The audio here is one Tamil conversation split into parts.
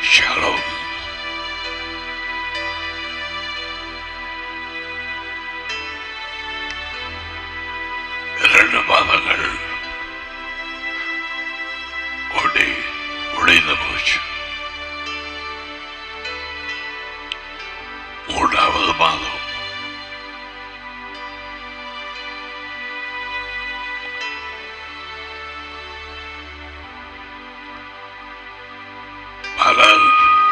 Shalom. இரண்டு மாதங்கள் ஓடி முடிந்து போச்சு மூன்றாவது மாதம் ஆனால்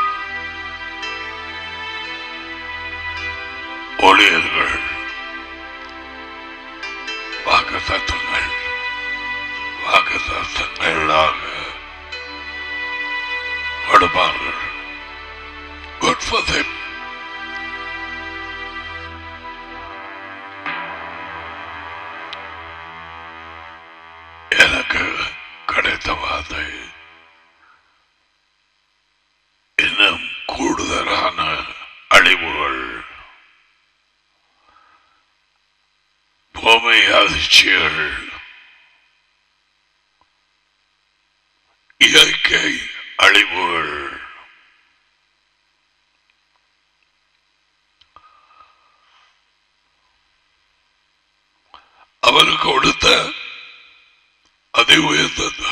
ஊழியர்கள் வாக்கு தத்துவங்கள் வாக்கு தத்துவங்களாக கொடுப்பார்கள் குட் ஃபார் them எனக்கு கிடைத்த வார்த்தை இன்னும் கூடுதலான அழிவுகள் பூமி அதிர்ச்சிகள் இயற்கை அழிவுகள் அவருக்கு கொடுத்த அதி உயர்ந்தது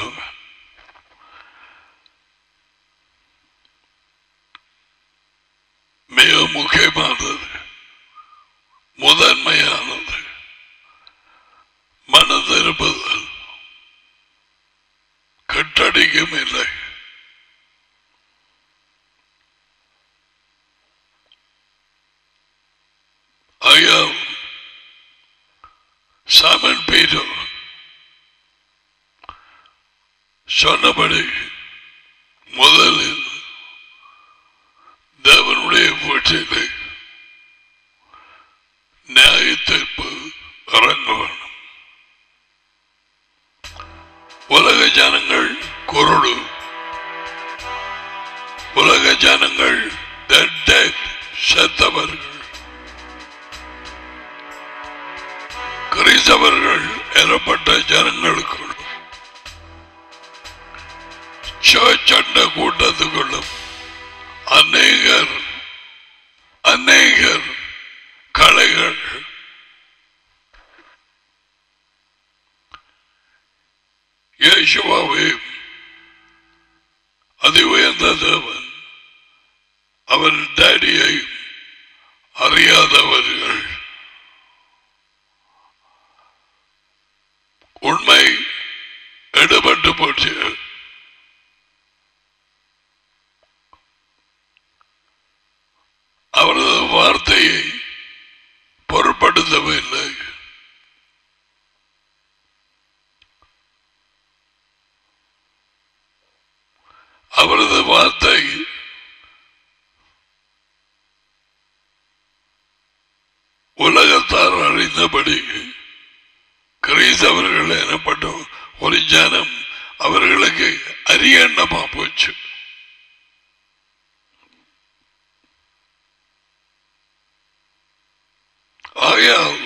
மிக முக்கியமானது முதன்மையானது மனதிருப்பது கட்டடிக்கும் இல்லை ஐயா சாமன் பீட்டர் சொன்னபடி முதலில் தேவனுடைய வீட்டிலே நியாய தீர்ப்பு இறங்க வேண்டும் உலக ஜனங்கள் குருடு உலக ஜனங்கள் dead, dead, செத்தவர்கள் கிறிஸ்தவர்கள் எனப்பட்ட ஜனங்களுக்குள் சண்ட கூட்டத்துக்குள்ளும் அநேகர் அநேகர் கலைகள் இயேசுவாவே அதி உயர்ந்த தேவன் அவர் டேடியை அறியாதவர்கள் உண்மை எடுபட்டு போச்சு அவரது வார்த்தையை பொருட்படுத்தவில்லை அவரது வார்த்தை உலகத்தார் அறிந்தபடி கிறிஸ்தவர்கள் எனப்பட்ட ஒரு ஜனம் அவர்களுக்கு அரியண்ணமா போச்சு ஆகையால்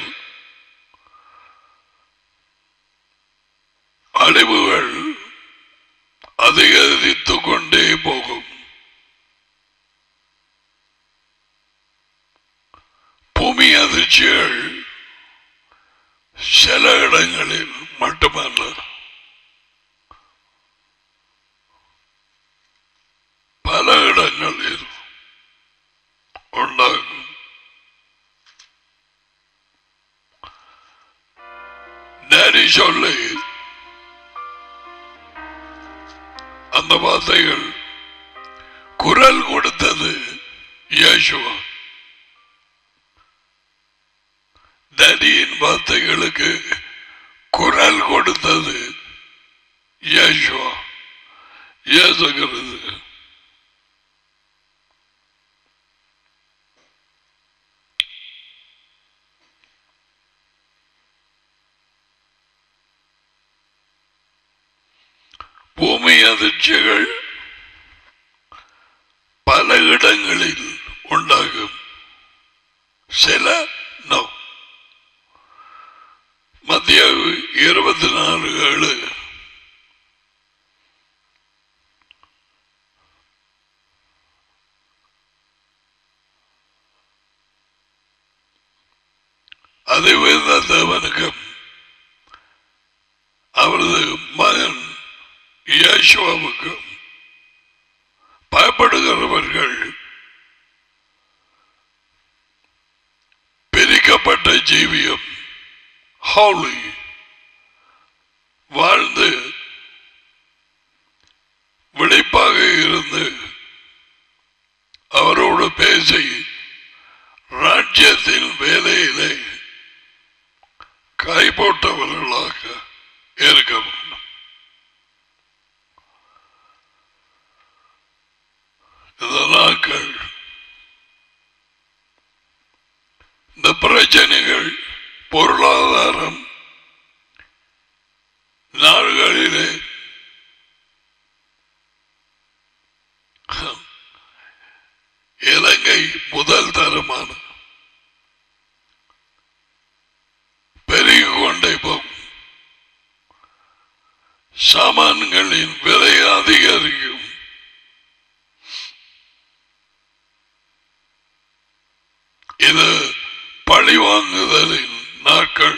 அழிவுகள் அதிகரித்துக் கொண்டே போகும் பூமி அதிர்ச்சிகள் சில இடங்களில் மட்டுமல்ல பல இடங்களில் உண்டாகும் டேடி சொல்லி அந்த வார்த்தைகள் குரல் கொடுத்தது இயேசுவா டேடியின் வார்த்தைகளுக்கு குரல் கொடுத்தது இயேசுவா இயேசுகிறது பூமி அதிர்ச்சிகள் பல இடங்களில் உண்டாகும் சில நோ மத்திய இருபத்தி நாலு ஏழு அதை உயர்ந்த தேவனுக்கும் அவரது மகன் இயேசுவாவுக்கும் பயப்படுகிறவர்கள் பிரிக்கப்பட்ட ஜீவியம் ஹவுலி வாழ்ந்து விழிப்பாக இருந்து அவரோடு பேசி ராஜ்யத்தின் வேலையிலே கைப்போட்டவர்களாக இருக்க வேண்டும் இந்த நாட்கள் இந்த பிரச்சனைகள் பொருளாதாரம் நாடுகளிலே இலங்கை முதல் தரமான பெருகி கொண்டே போகும் சாமான்களின் விலை அதிகரிக்கும் இது பழிவாங்குதலின் நாட்கள்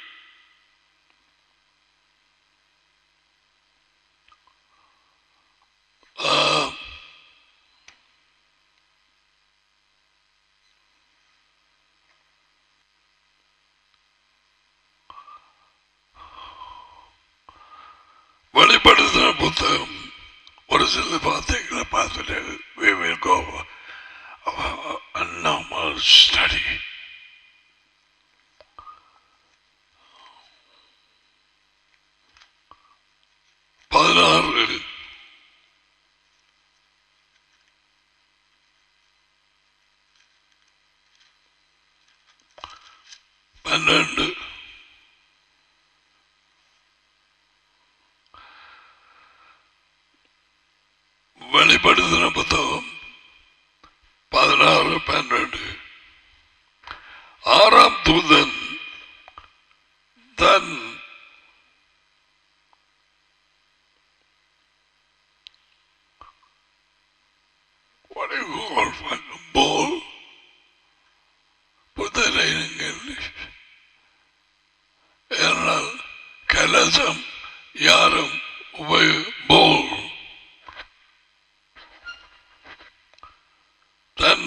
ஆ, வெளிப்படுத்தின புத்தகம் ஒரு சில வார்த்தைகளை பார்த்துட்டு we will go uh, a normal study பதினாறு பன்னெண்டு வெளிப்படுத்தின புத்தகம் பதினாறு பன்னெண்டு ஆறாம் தூதன் தன் what do you call fucking ball? Put that in English. എന്നാൽ കലശം യാരും ഉപയോ ബോൾ தன்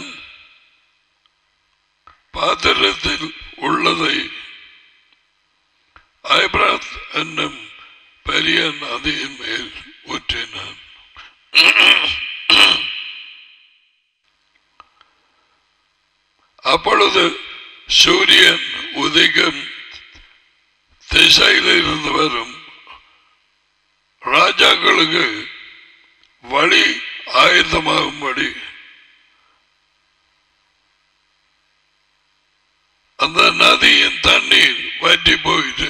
பாத்திரத்தில் உள்ளதை ஐப்ராத் என்னும் பெரிய நதியின் மேல் ஊற்றினான் அப்பொழுது சூரியன் உதிக்கும் திசையில் இருந்து வரும் ராஜாக்களுக்கு வழி ஆயத்தமாகும்படி அந்த நதியின் தண்ணீர் வற்றி போயிட்டு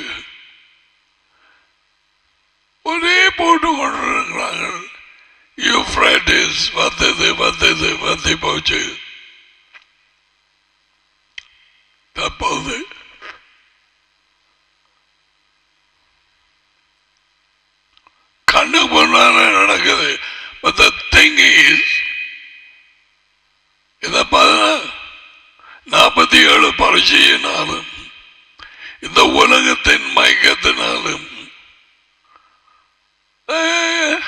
ஒரே போட்டு கொண்டிருக்கிறார்கள் யூப்ரட்டிஸ் வந்தது வந்தது வத்தி போச்சு தற்போது கண்ணு முன்னால நடக்குது But the thing is, இதை பார்த்தா நாற்பத்தி ஏழு பரிசையினாலும் இந்த உலகத்தின் மயக்கத்தினாலும் அஹ்,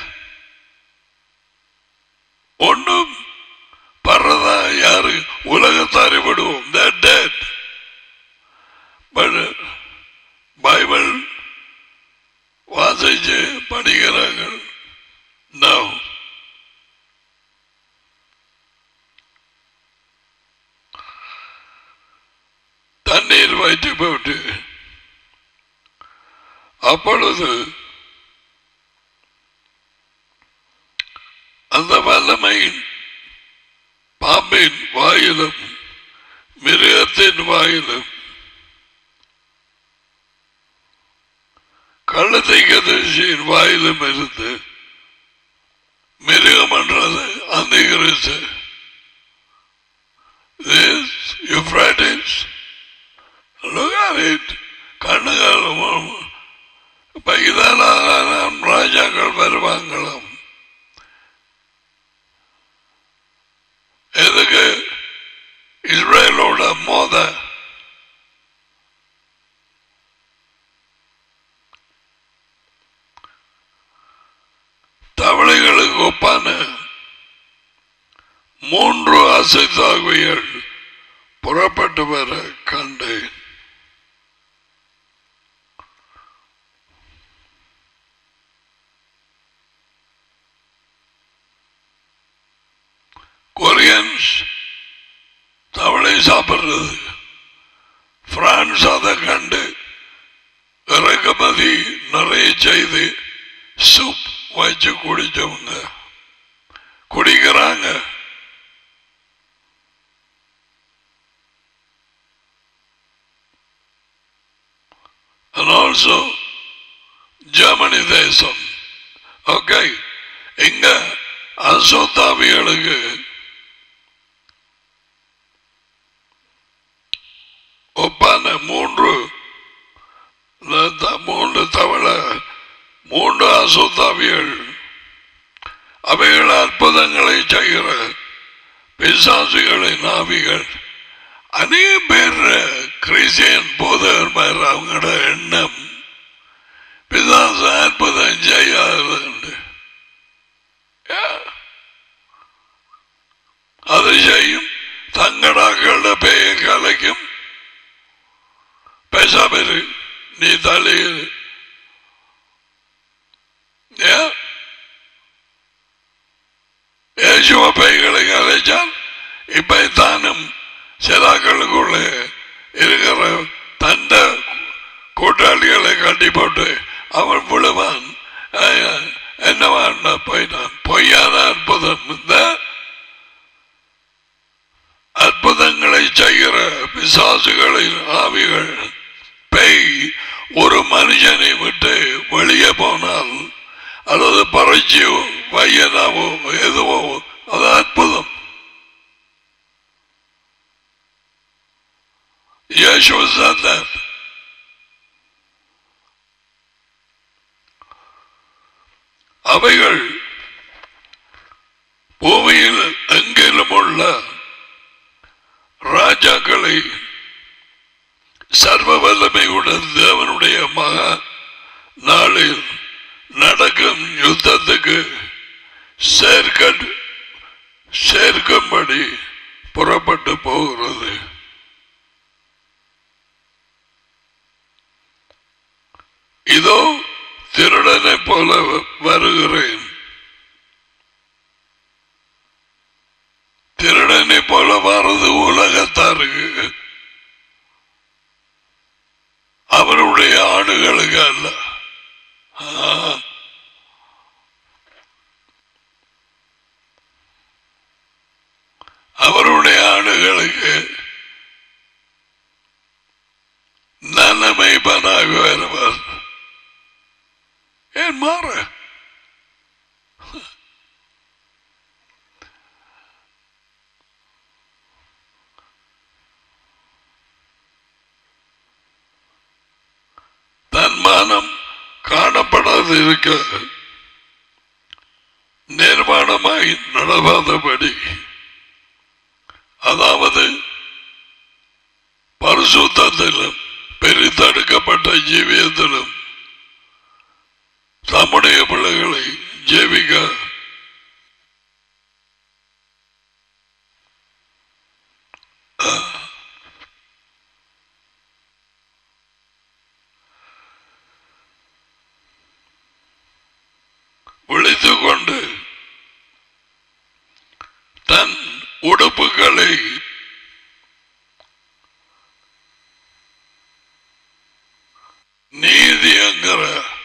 ஒண்ணும் படுறதா யாரு உலகத்தாரை விடுவோம் They're dead. But, uh, Bible வாசிச்சு படிக்கிறார்கள் No. தண்ணீர் வயிற்று போட்டு அப்பொழுது அந்த வல்லமையின் பாம்பின் வாயிலும் மிருகத்தின் வாயிலும் கள்ளத்தை கதிர்ச்சியின் வாயிலும் இருந்து மிருகம் என்றது அந்த கிறிஸ்து This Euphrates Look at it. கண்ணுகள் இப்ப இதெல்லாம் ராஜாக்கள் வருவாங்களாம் எதுக்கு இஸ்ரேலோட மோத மூன்று அசைத்தாகுவியல் புறப்பட்டு வர கண்டேன் கொரியன்ஸ் தவளை சாப்பிடுறது பிரான்ஸ் அதை கண்டு இறக்குமதி நிறைய செய்து சூப் வச்சு குடிச்சவங்க குடிக்கிறாங்க and also ஜெர்மனி தேசம் ஓகே இங்க அசோத்தாவிகளுக்கு ஒப்பான மூன்று த- மூன்று தவளை மூன்று அசுத்தாவிகள் அவைகள் அற்புதங்களை செய்கிற பிசாசுகளின் ஆவிகள் அநேக பேர் கிறிஸ்டியன் போதகர் அவங்களோட எண்ணம் பிசாசு அற்புதம் செய்யாது அது செய்யும் தங்கடாக்கள பெய கலைக்கும் பேசாமரு நீ தலையில் ஏசுவ பைகளை கலைச்சால் இப்ப தானும் சிலாக்களுக்குள்ள இருக்கிற தந்த கூட்டாளிகளை கட்டி போட்டு அவன் விழுவான் அஹ், என்னவான் போயிட்டான் பொய்யான அற்புதம் இந்த அற்புதங்களை செய்கிற பிசாசுகளின் ஆவிகள் பேய் ஒரு மனுஷனை விட்டு வெளியே போனால் அல்லது பறைச்சியோ வையனாவோ எதுவோ அது அற்புதம் Yeshua said that. அவைகள் பூமியில் எங்கிலும் உள்ள ராஜாக்களை சர்வ வல்லமையுடன் தேவனுடைய மகா நாளில் நடக்கும் யுத்தத்துக்கு சேர்க்க சேர்க்கும்படி புறப்பட்டு போகிறது இதோ திருடனை போல வருகிறேன் திருடனை போல வர்றது உலகத்தாருக்கு அவருடைய ஆடுகளுக்கு அல்ல ஆ. அவருடைய ஆடுகளுக்கு நன்மைப்பனாக வருவார் ஏன் மாற தன்மானம் காணப்படாது இருக்க நிர்மாணமாய் நடவாதபடி அதாவது பரிசுத்தத்திலும் பெரிதடுக்கப்பட்ட ஜீவியத்திலும் தம்முடைய பிள்ளைகளை ஜெபிக்க விழித்துக் கொண்டு தன் உடுப்புகளை நீதி என்கிற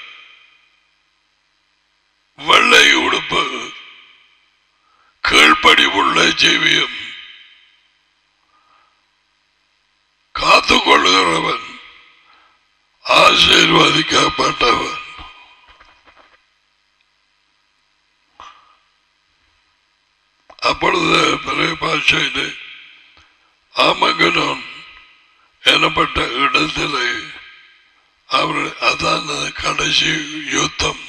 வெள்ளை உடுப்பு கீழ்ப்படி உள்ள ஜீவியம் காத்துக்கொள்கிறவன் ஆசீர்வதிக்கப்பட்டவன் அப்பொழுது பெரிய பாஷையிலே ஆமகனோன் எனப்பட்ட இடத்திலே அவர் அதான் கடைசி யுத்தம்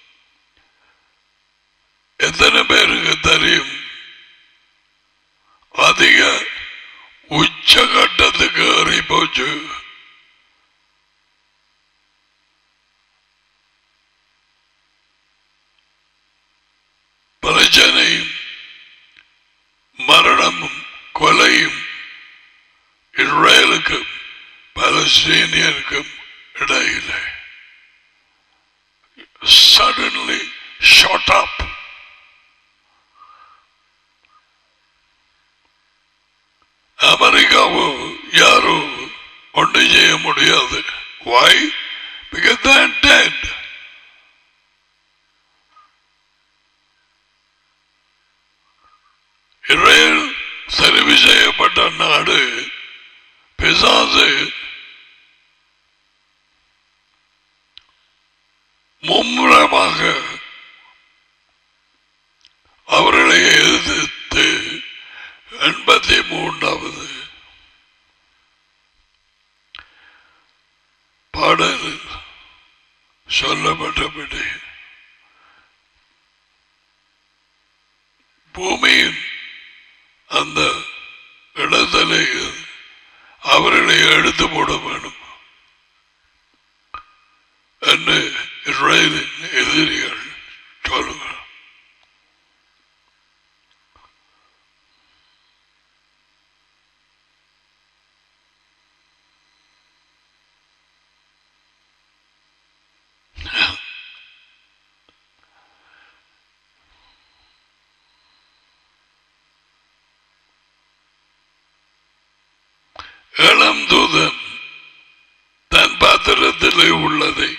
எத்தனை பேருக்கு தெரியும் அதிக உச்சகட்டத்துக்கு ஏறி போச்சு பிரச்சனை மன பலஸ்தீனியருக்கும் இடையிலே suddenly shot up. அமெரிக்காவும் யாரும் ஒன்றும் செய்ய முடியாது why because they're dead Israel தெரிவு செய்யப்பட்ட நாடு பிசாசு மும்முரமாக அவர்களை எதிர்த்து எண்பத்தி மூன்றாவது பாடலில் சொல்லப்பட்டபடி பூமியின் அந்த இடத்திலே அவர்களை எடுத்து போட வேண்டும் என்று இஸ்ரேலின் எதிரிகள் சொல்லுங்கள் இளம் தூதன் தன் பாத்திரத்திலே உள்ளதை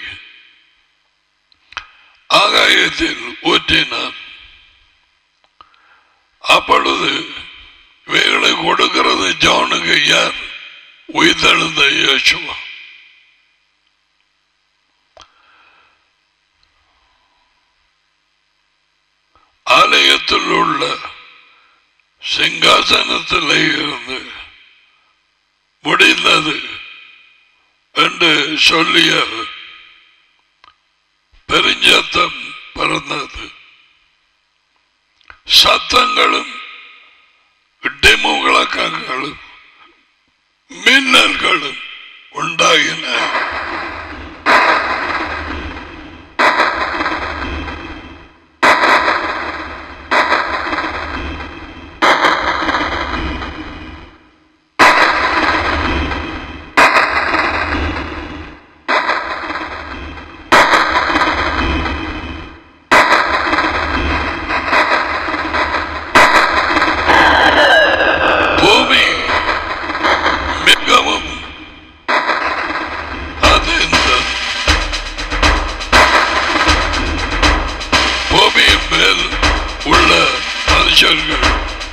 ஆகாயத்தில் ஊற்றினான் அப்பொழுது இவைகளை கொடுக்கிறது ஜானுக்கு யார் உயிர்த்தெழுந்த இயேசுவா ஆலயத்தில் உள்ள சிங்காசனத்திலே இருந்து முடிந்தது என்று சொல்லிய பெருஞ்சத்தம் பிறந்தது சத்தங்களும் இடிமுழக்கங்களும் மின்னல்களும் உண்டாகின பூமி மிகவும் அதிர்ந்த பூமியின் மேல் உள்ள மனுஷர்கள்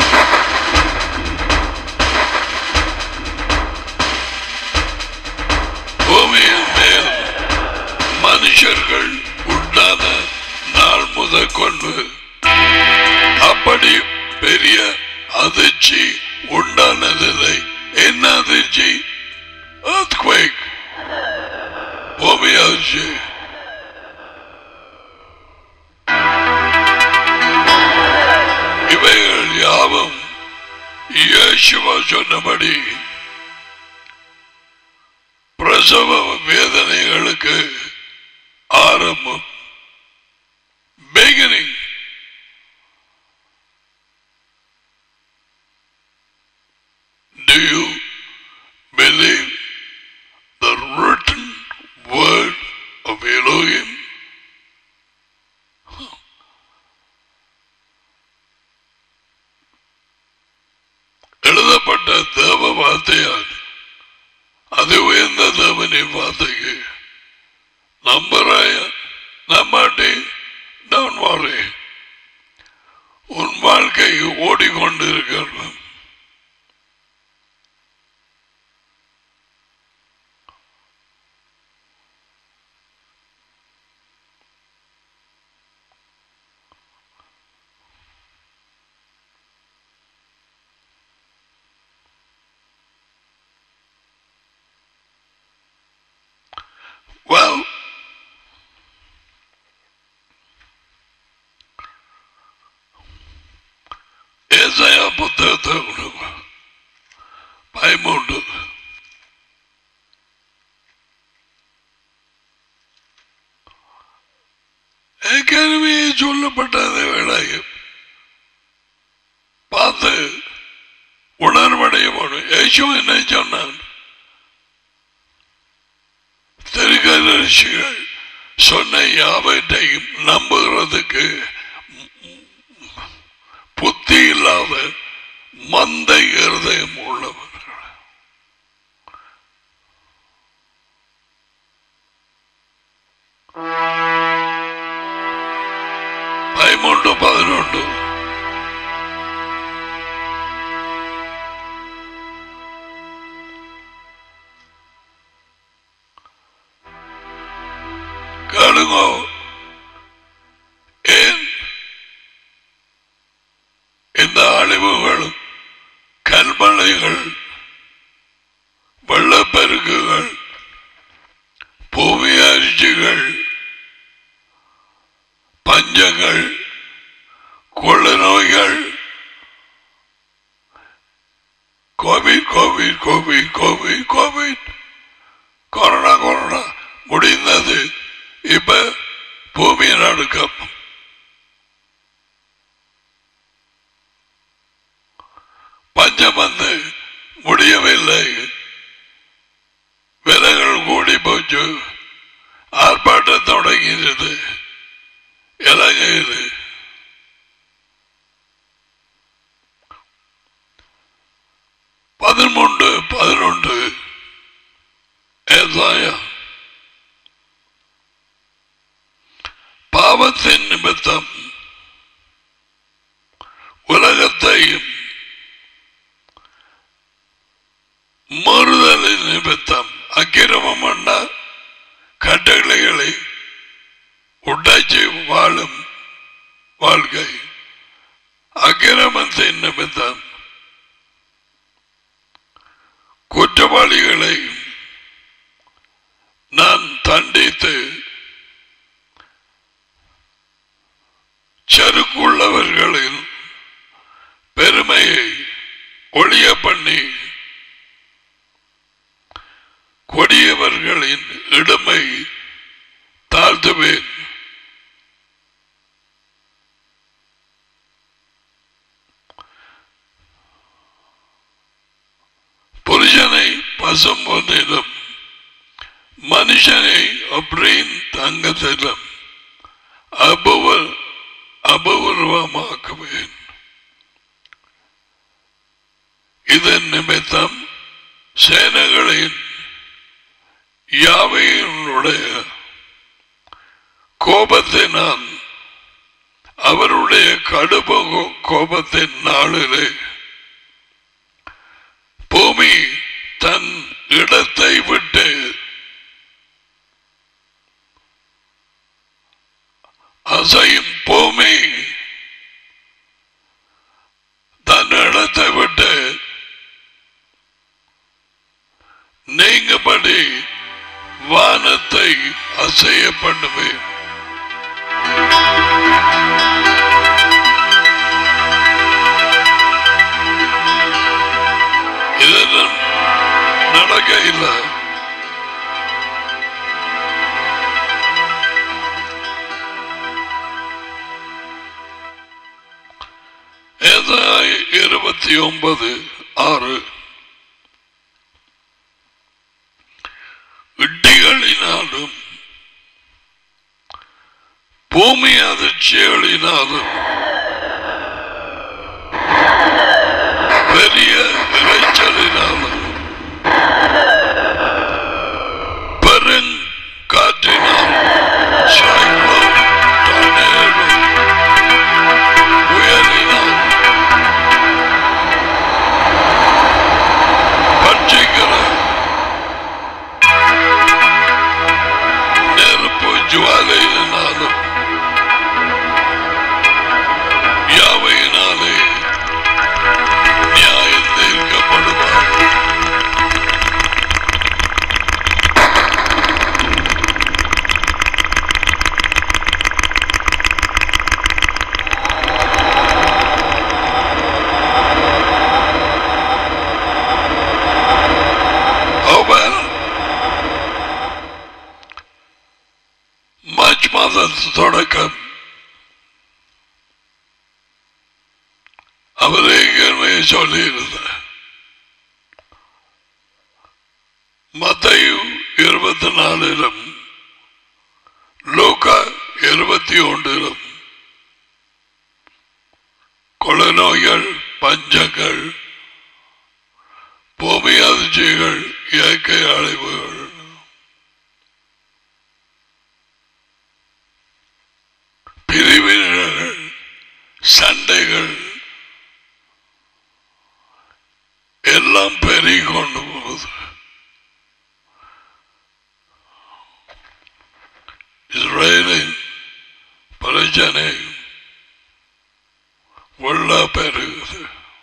பூமியின் மேல் மனுஷர்கள் உண்டான நாள் முதல் கொண்டு அப்படி பெரிய அதிர்ச்சி உண்டானதில்லை என்ன அதிர்ச்சி earthquake பூமி அதிர்ச்சி இவைகள் யாவும் இயேசுவா சொன்னபடி பிரசவ வேதனைகளுக்கு ஆரம்பம் beginning Do you believe the written word of Elohim? எழுதப்பட்ட தேவ வார்த்தையால் அது உயர்ந்த தேவனின் வார்த்தைக்கு நம்புறாய நம்மாட்டி டவுன் வாரே உன் வாழ்க்கை ஓடிக்கொண்டிருக்கிறது Well, ஏசாயா புத்தகத்தை விடுங்க. பயமுண்டு ஏற்கனவே சொல்லப்பட்டதை வேளாயும் பார்த்து உணர்வடைய போடும் ஏசு என்ன சொன்னான் தீர்க்கதரிசிகள் சொன்ன யாவற்றையும் நம்புகிறதுக்கு புத்தி இல்லாத மந்த இருதயம் உள்ளவர்கள் பதிமூன்று பதினொன்று கேளுங்கோ ஏன் இந்த அழிவுகளும் கல்மலைகள் வெள்ளப்பெருக்குகள் பூமி அரிசிகள் பஞ்சங்கள் கொள்ள நோய்கள் Covid Covid Covid Covid Covid corona corona முடிந்தது இப்ப பூமி நடுக்கம் பஞ்சம் வந்து முடியவில்லை விலைகள் கூடி போச்சு ஆர்ப்பாட்டம் தொடங்கியது இலங்கையில் பதிமூன்று பதினொன்று ஏசாயா பாவத்தின் நிமித்தம் உலகத்தையும் மாறுதலின் நிமித்தம் அக்கிரமம் பண்ண கட்டளைகளை உடைச்சு வாழும் வாழ்க்கை அக்கிரமத்தின் நிமித்தம் குற்றவாளிகளை நான் தண்டித்து செருக்குள்ளவர்களின் பெருமையை ஒழிய பண்ணி கொடியவர்களின் இடுமை தாழ்த்துவேன் புருஷனை பசும்பொன்னிலும் மனுஷனை அப்படின் தங்கத்திலும் அபுவ அபூர்வமாக்குவேன் இதன் நிமித்தம் சேனைகளின் யாவையினுடைய கோபத்தினால் அவருடைய கடுப கோபத்தின் நாளிலே பூமி தன் இடத்தை விட்டு அசையும் பூமி தன் இடத்தை விட்டு நீங்கபடி வானத்தை அசைய பண்ணுவேன் இதெல்லாம் நடக்க இல்லை ஏதாய் இருபத்தி ஒன்பது ஆறு இட்டிகளினாலும் பூமி அதிர்ச்சிகளினாலும் பெரிய இறைச்சலினாலும் பெருங்காற்றினால் cyclone, tornado, புயலினால் பட்சிக்கிற நெருப்பு ஜுவாலையினாலும் யாவையினாலே நியாயம் தீர்க்கப்படுவார் அவர் மார்ச் மாதத்து தொடக்கம் அவர் ஏற்கனவே சொல்லியிருந்தார் மத்தையும் இருபத்தி நாலிலும் ஒன்றிலும் கொலை நோய்கள் பஞ்சங்கள் பூமி அதிர்ச்சிகள் இயற்கை அழிவுகள் பிரிவினர்கள் சண்டைகள் எல்லாம் பெருகி கொண்டு போகுது இஸ்ரேலின் பிரச்சனை உள்ள பெருகுது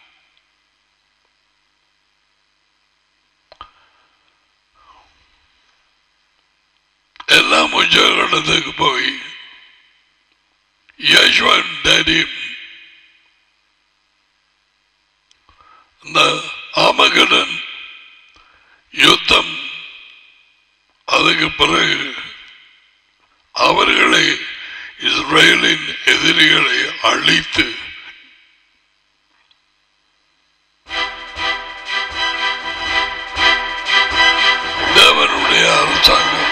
எல்லாம் உச்சகட்டத்துக்கு போய் யஷ்வன் டேடி இந்த ஆமகடன் யுத்தம் அதுக்கு பிறகு அவர்களை இஸ்ரேலின் எதிரிகளை அழித்து தேவனுடைய அரசாங்கம்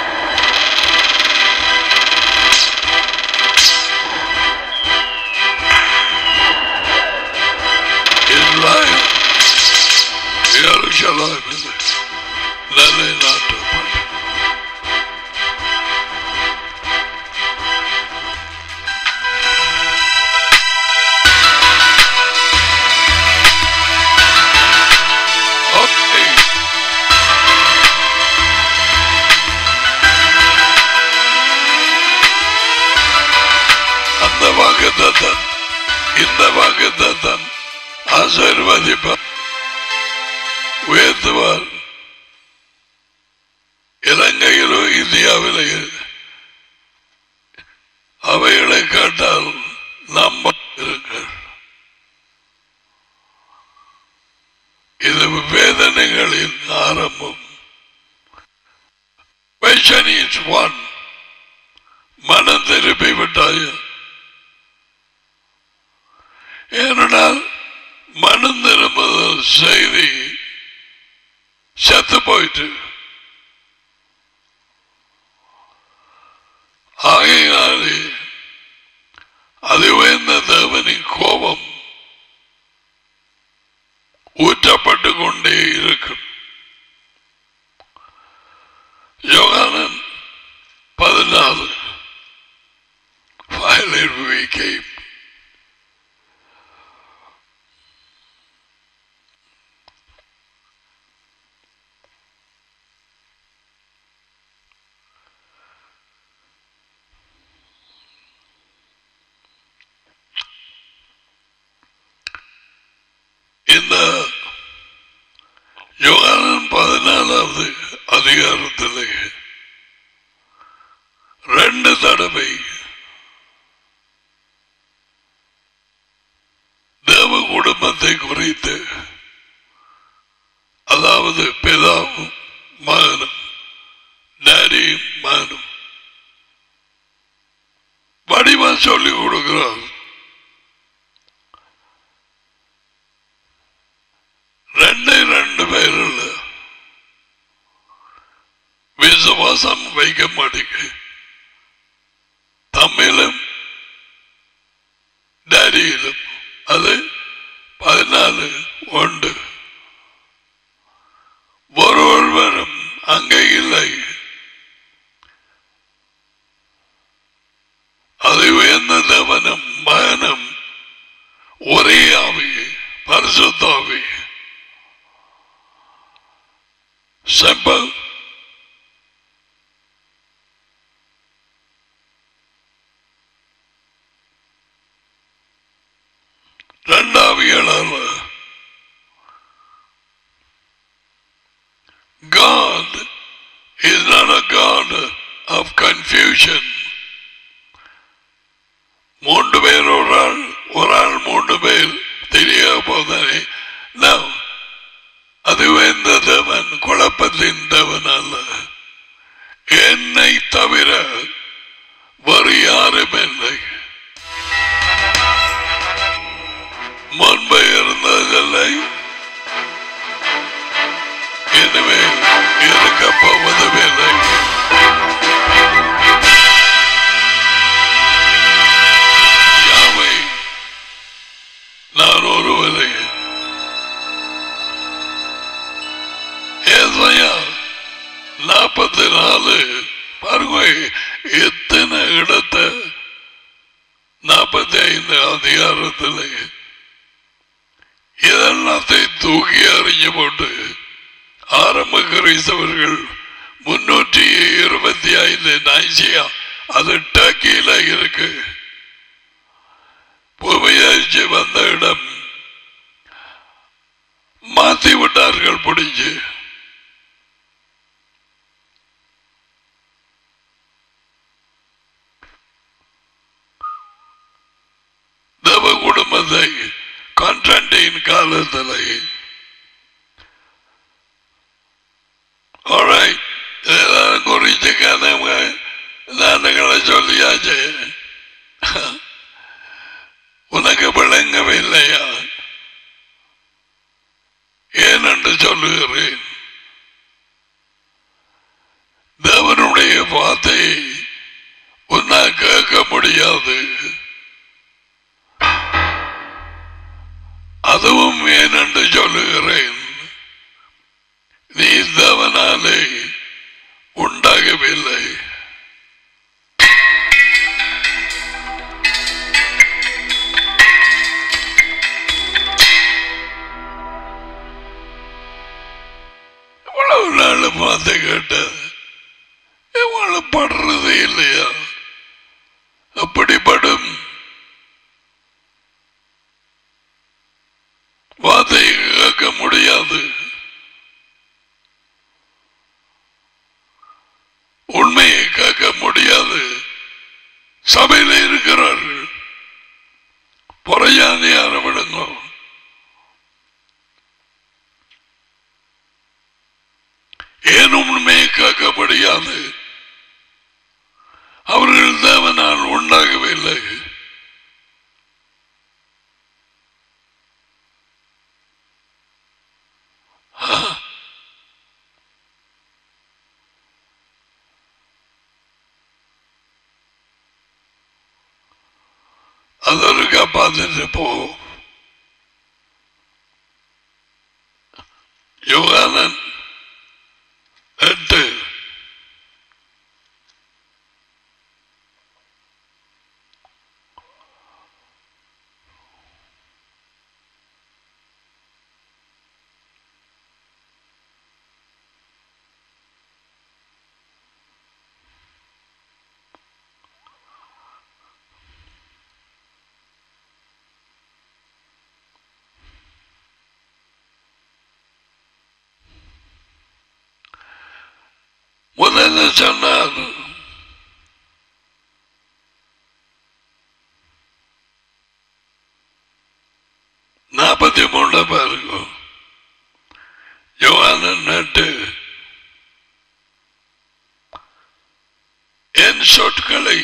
இஸ்ராயல் எருசலேமில் நிலைநாட்டப்படும் Okay. அந்த வாக்குத்தத்தன் இந்த வாக்குத்தத்தன் ஆசீர்வதிப்பார் உயர்த்துவார் இலங்கையிலோ இந்தியாவிலோ அவைகளை கேட்டால் நம்ப இருங்கள் இது வேதனைகளின் ஆரம்பம் Question is one. மனம் திருப்பி விட்டாய் ஏனென்றால் மனம் திரும்புதல் செய்தி செத்து போயிட்டு ஆகையினாலே அது உயர்ந்த தேவனின் கோபம் ஊற்றப்பட்டு கொண்டே இருக்கும் யோகானன் பதினாலு வயலில் வீக்கை இந்த யோகானன் பதினாலாவது அதிகாரத்திலே ரெண்டு தடவை தேவ குடும்பத்தை குறித்து அதாவது பிதாவும் மகனும் டேடியும் மகனும் வடிவா சொல்லிக் கொடுக்கிறார் ரெண்டே ரெண்டு பேரில் விசுவாசம் வைக்க மாட்டேங்க தம்மிலும் டேடியிலும் அது பதினாலு உண்டு ஒருவரும் அங்கே இல்லை அதை உயர்ந்த தேவனும் மகனும் ஒரே ஆவி பரிசுத்தாவி சிம்பிள் ரெண்டாவியலாளர் God is not a God of confusion. மூன்று பேர் ஒரு ஆள் ஒரு ஆள் மூன்று பேர் தெரிய போதானே No. அது எந்த தேவன் குழப்பத்தின் தேவன் அல்ல என்னை தவிர வேறு யாரும் இல்லை முன்பு இருந்ததில்லை எனவே இருக்க போவதும் இல்லை போது பாருங்க எத்தனை இடத்தை நாற்பத்தி ஐந்து அதிகாரத்தில் இதெல்லாத்தையும் தூக்கி அறிஞ்சு போட்டு ஆரம்ப கிறிஸ்தவர்கள் முன்னூற்றி இருபத்தி ஐந்து நைசியா அது டர்க்கியில இருக்கு புவியாச்சு வந்த இடம் மாத்தி விட்டார்கள் பிடிச்சு தேவ குடும்பத்தை கான்ஸ்டன்டைன் காலத்தில் Alright. இதெல்லாம் குறிச்சு கதைங்க நாடுகளை சொல்லியாச்சு உனக்கு விளங்கவில்லையா ஏனென்று சொல்லுகிறேன் தேவனுடைய வார்த்தையை உன்னா கேட்க முடியாது அதுவும் ஏனென்று சொல்லுகிறேன் நீ தேவனாலே உண்டாகவில்லை இவ்வளவு நாள் பார்த்து கேட்ட இவளை படுறது இல்லையா அப்படிப்படும் வார்த்தையை கேட்க முடியாது உண்மையை கேட்க முடியாது சபையில் இருக்கிறார்கள் புறையாதியான விடுங்க ஏன் உண்மையை கேட்க முடியாது அவர்கள் தேவனால் உண்டாகவில்லை அதற்கு பார்த்துட்டு போ யோகானன் எட்டு முதல்ல சொன்னார் நாற்பத்தி மூணு பாருங்க யோகானன் நட்டு என் சொற்களை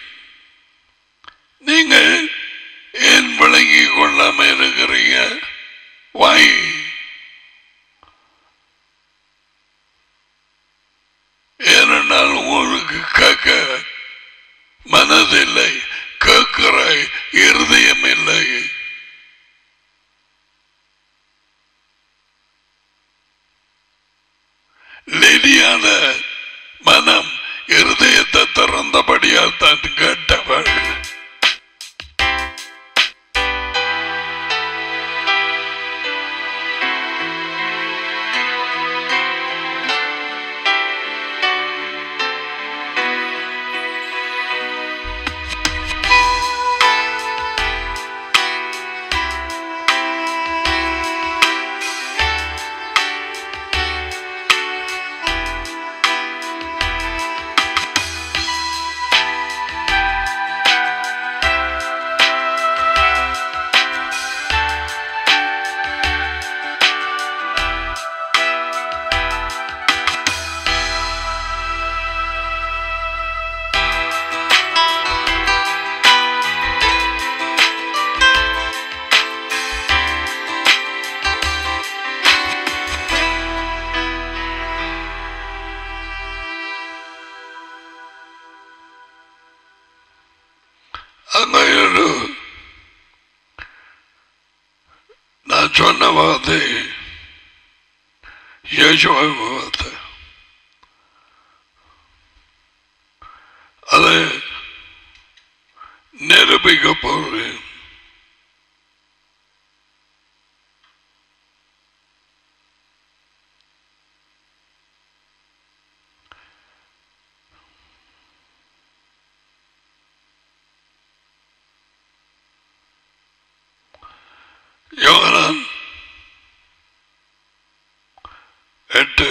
நீங்க ஏன் விளங்கி கொள்ளாம இருக்கிறீங்க வாய் ஏனென்றால் உங்களுக்கு கேட்க மனதில்லை கேட்கிற இருதயம் இல்லை லெடியான மனம் இருதயத்தை திறந்தபடியால் தான் கேட்டவள் அங்க ஒரு நான் சொன்ன வார்த்தை யோசுவா வார்த்தை போகிறேன் யோகனான் எட்டு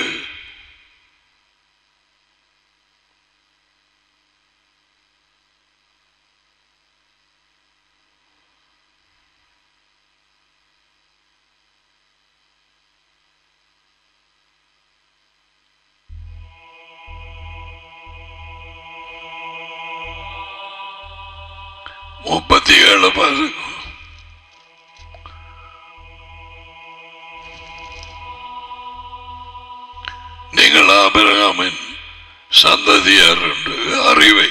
முப்பத்தி ஏழு பாருங்க நீங்கள் ஆபிரகாமின் சந்ததியார் என்று அறிவை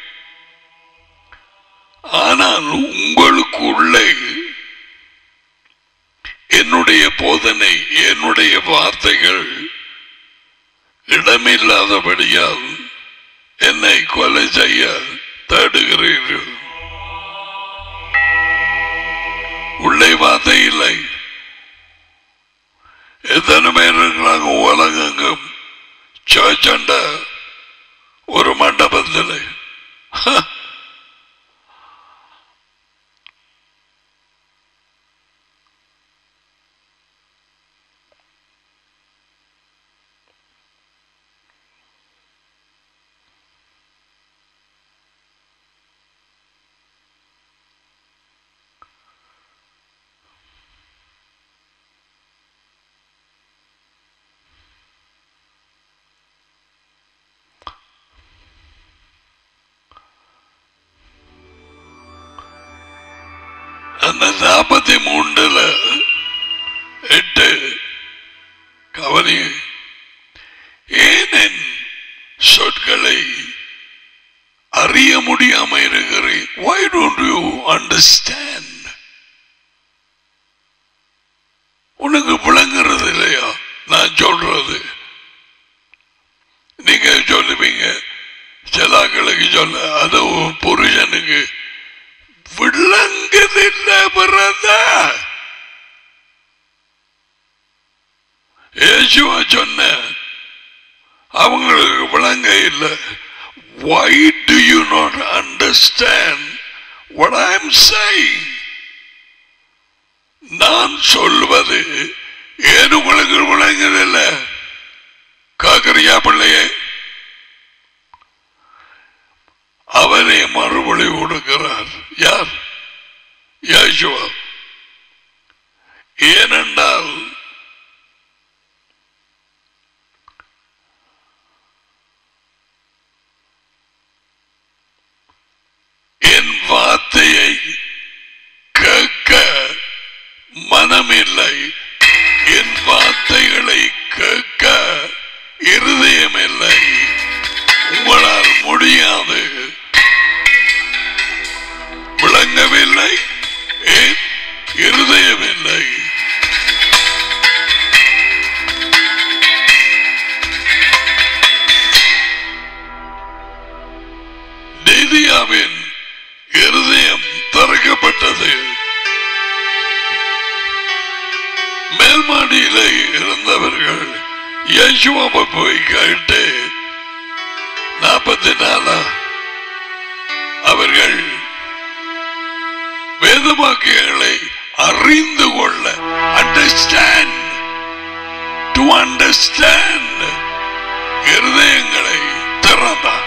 ஆனால் உங்களுக்குள்ளே என்னுடைய போதனை என்னுடைய வார்த்தைகள் இடமில்லாதபடியால் என்னை கொலை செய்ய தேடுகிறீர்கள் உள்ளே வார்த்தை இல்லை எத்தனை பேர் இருக்கிறாங்க உலகெங்கும் சர்ச்சண்ட ஒரு மண்டபத்தில் அந்த நாற்பத்தி மூன்றுல எட்டு கவனி ஏன் என் சொற்களை அறிய முடியாம இருக்கிறேன் why don't you understand உனக்கு விளங்குறது இல்லையா நான் சொல்றது நீங்க சொல்லுவீங்க சிலாக்களுக்கு சொல்ல அது உன் புருஷனுக்கு விளங்குதில்லை பிறந்த இயேசுவா சொன்ன அவங்களுக்கு விளங்க இல்லை why do you not understand what I am saying நான் சொல்வது ஏன் உங்களுக்கு விளங்குதில்லை காக்கரியா பிள்ளையே அவரே மறுபடி கொடுக்கிறார் யார் யாசுவா ஏனென்றால் என் வார்த்தையை கேட்க மனமில்லை என் வார்த்தைகளை கேட்க இருதயமில்லை உங்களால் முடியாது விளங்கவில்லை ஏன் இருதயமில்லை நீதியாவின் இருதயம் திறக்கப்பட்டது மேல்மாடியிலே இருந்தவர்கள் யேசுவாவை போய் கேட்டு நாற்பத்தி நாலா அவர்கள் வேதவாக்கியங்களை அறிந்து கொள்ள அண்டர்ஸ்டாண்ட் டு அண்டர்ஸ்டாண்ட் இருதயங்களை திறந்தார்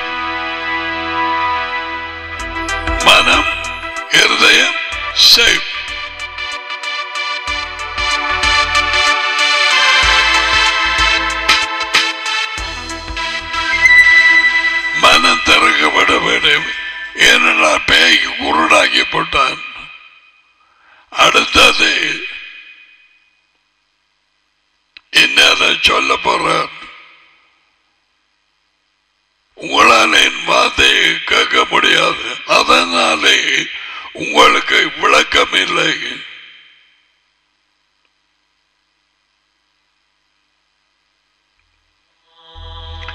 மனம் இருதயம் சேவ் மனம் திறக்கப்பட வேண்டும் ஏனென்றால் பேய்க்கு குருடாக்கி போட்டான் அடுத்தது என்ன சொல்ல போறார் உங்களால் என் வார்த்தையை கேட்க முடியாது அதனாலே உங்களுக்கு விளக்கம் இல்லை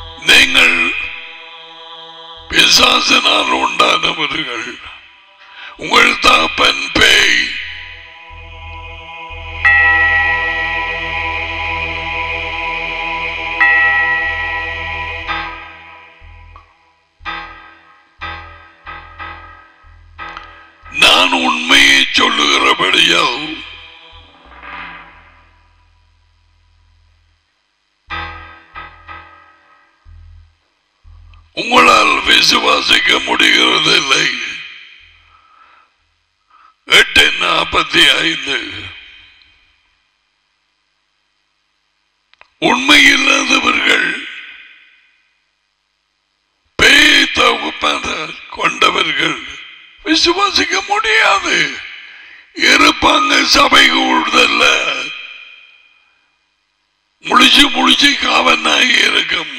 நீங்கள் பிசாசினால் உண்டானவர்கள் உங்கள் தகப்பன் பேய் நான் உண்மையை சொல்லுகிறபடியால் உங்களால் விசுவாசிக்க முடிகிறதில்லை எட்டு நாற்பத்தி ஐந்து உண்மையில்லாதவர்கள் பேய் தகுப்பான கொண்டவர்கள் விசுவாசிக்க முடியாது இருப்பாங்க சபை கூடுதல்ல முழிச்சு முழிச்சு காவனாய் இருக்கும்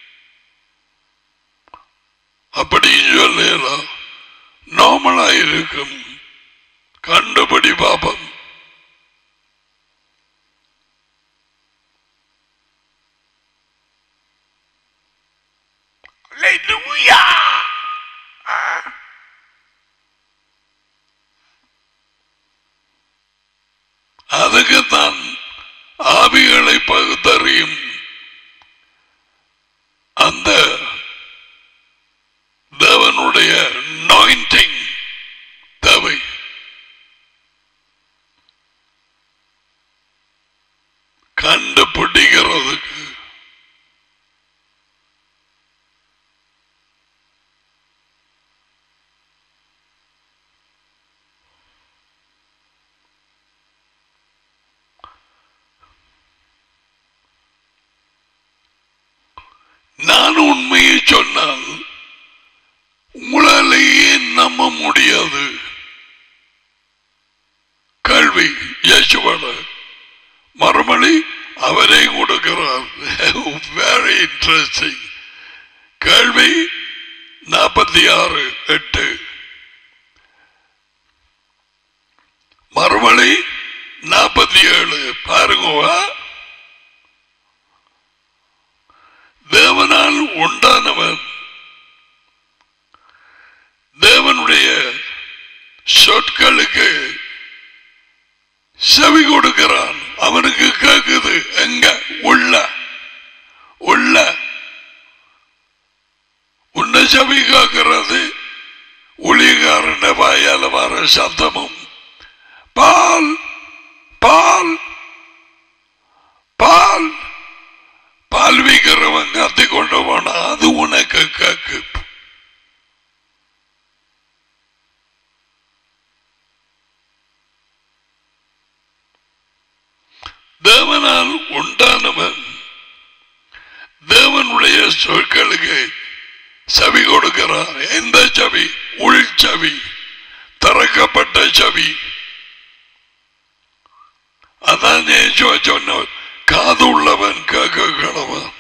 அப்படி சொல்லலாம் நார்மலா இருக்கும் கண்டுபடி பாப்பம் Hallelujah! அதுக்குத்தான் ஆவிகளை பகுத்தறியும் அந்த தேவனுடைய anointing தேவை கண்டுபிடிக்கிறதுக்கு நான் உண்மையை சொன்னால் உங்களாலேயே நம்ப முடியாது கல்வி யேசுவன மறுமொழி அவரே கொடுக்கிறார் வெரி இன்ட்ரெஸ்டிங் கேள்வி நாற்பத்தி ஆறு எட்டு மறுமொழி நாற்பத்தி ஏழு பாருங்க தேவனால் உண்டானவன் தேவனுடைய சொற்களுக்கு செவி கொடுக்கிறான் அவனுக்கு கேக்குது எங்க உள்ள உள்ள உன்னை செவி காக்கிறது ஒளிகாரன வாயால வர சத்தமும் பால் பால் பால் பால் விக்கிறவன் கத்தி கொண்டு போனா அது உனக்கு கேக்கு தேவனால் உண்டானவன் தேவனுடைய சொற்களுக்கு செவி கொடுக்கிறார் எந்த செவி உள் செவி திறக்கப்பட்ட செவி அதான் நேச்சுவ சொன்ன காது உள்ளவன் கேட்க கடவன்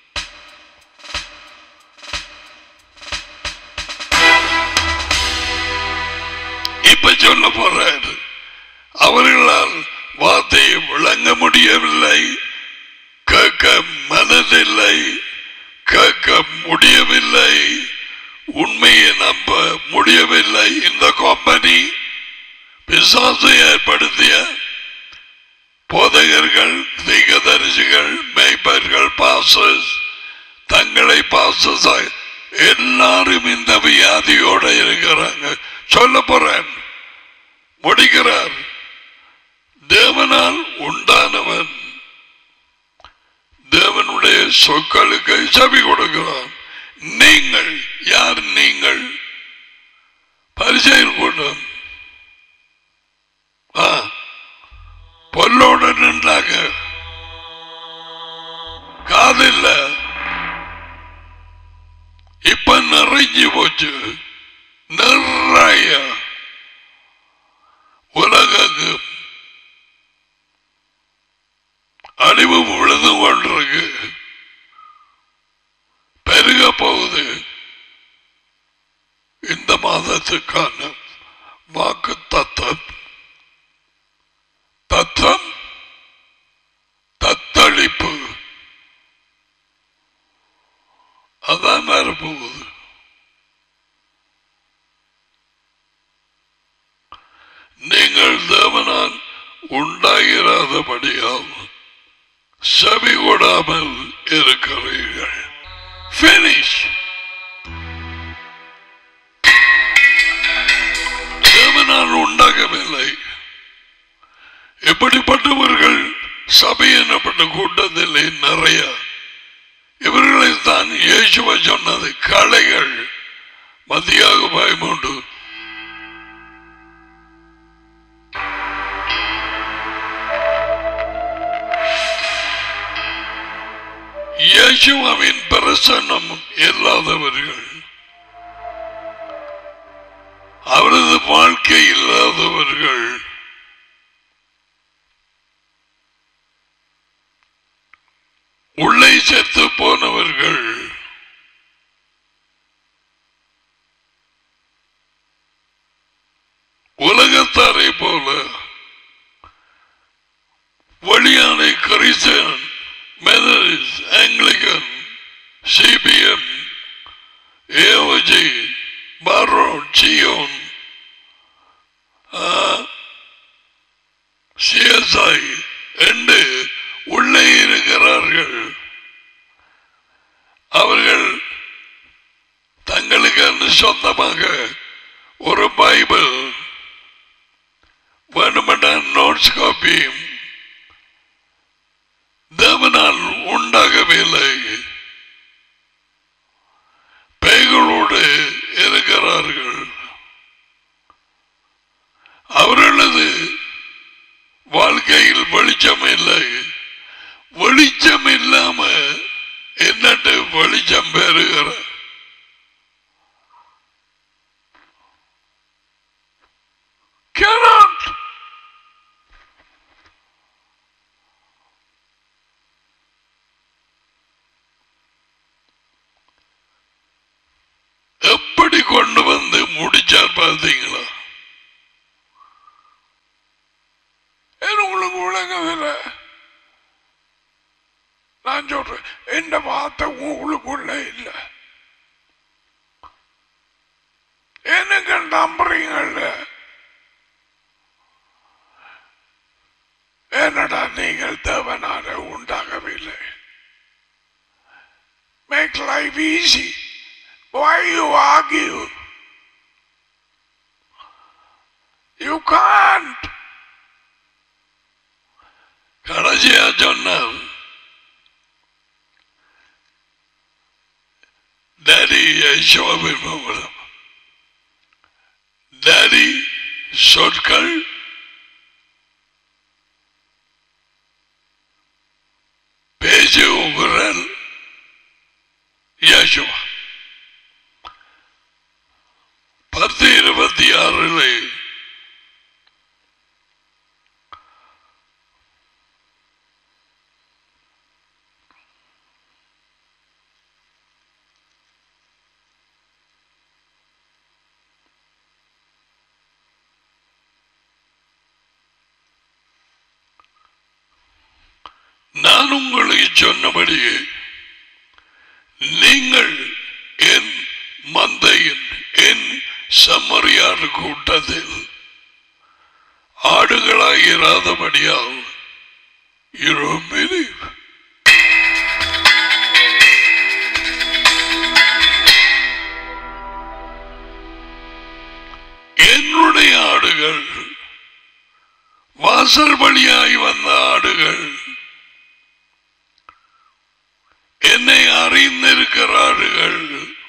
இப்ப சொல்ல போறாரு அவர்களால் வார்த்தையை விளங்க முடியவில்லை கேட்க மனதில்லை கேட்க முடியவில்லை உண்மையை நம்ப முடியவில்லை இந்த கம்பெனி பிசாசை ஏற்படுத்திய போதகர்கள் தீகதரிசிகள் மேய்ப்பர்கள் பாசஸ் தங்களை பாசஸ் எல்லாரும் இந்த வியாதியோட இருக்கிறாங்க சொல்ல போறேன் முடிக்கிறார் தேவனால் உண்டானவன் தேவனுடைய சொற்களுக்கு செவி கொடுக்கிறான் நீங்கள் யார் நீங்கள் பரிசெயல் கூட்டம் ஆ, பொல்லோட நின்றாங்க காதில்ல இப்ப நிறைஞ்சு போச்சு நிறைய உலகக்கு அழிவு விழுந்து கொண்டிருக்கு பெருக போகுது இந்த மாதத்துக்கான வாக்கு தத்தம் தத்தம் தத்தளிப்பு அதான் வரப்போகுது இராதபடியால் செவி கொடாமல் இருக்கிறீர்கள் Finish. தேவனால் உண்டாகவில்லை எப்படிப்பட்டவர்கள் சபை எனப்பட்ட கூட்டத்திலே நிறைய இவர்களை தான் இயேசுவ சொன்னது கலைகள் மதியாக பயமுண்டு இயேசுவாவின் பிரசன்னம் இல்லாதவர்கள் அவரது வாழ்க்கை இல்லாதவர்கள் உள்ளே செத்து போனவர்கள் உலகத்தாரை போல வழியானை கிறிஸ்தன் மெதரிஸ் ஆங்கிலிகன் சிபிஎம் ஏஓஜி பாரோன் சியோன் சிஎஸ்ஐ என்று உள்ளே இருக்கிறார்கள் அவர்கள் தங்களுக்கு சொந்தமாக ஒரு பைபிள் வேண்டுமென்றால் நோட்ஸ் காப்பியும் தேவனால் உண்டாகவில்லை பேய்களோடு இருக்கிறார்கள் அவர்களது வாழ்க்கையில் வெளிச்சம் இல்லை வெளிச்சம் இல்லாம என்னட்டு வெளிச்சம் பெறுகிற cannot எப்படி கொண்டு வந்து முடிச்சார் பார்த்தீங்களா ஏன் உங்களுக்கு விளங்கவில்லை நான் சொல்றேன் இந்த வார்த்தை உங்களுக்குள்ள இல்லை எனக்கு நம்புறீங்கல்ல என்னடா நீங்கள் தேவனால உண்டாகவில்லை make life easy Why you argue? You can't. கடைசியா சொன்னார் டாடி யசோபின் மூலம் டாடி சொற்கள் பேச்சு குரல் யசுவா பத்து இருபத்தி ஆறுல நான் உங்களுக்கு சொன்னபடியே நீங்கள் என் மந்தையின் என் சம்மறியார் கூட்டத்தில் ஆடுகளாய் இராதபடியால் you don't believe. என்னுடைய ஆடுகள் வாசல் வழியாய் வந்த ஆடுகள் என்னை அறிந்திருக்கிறார்கள்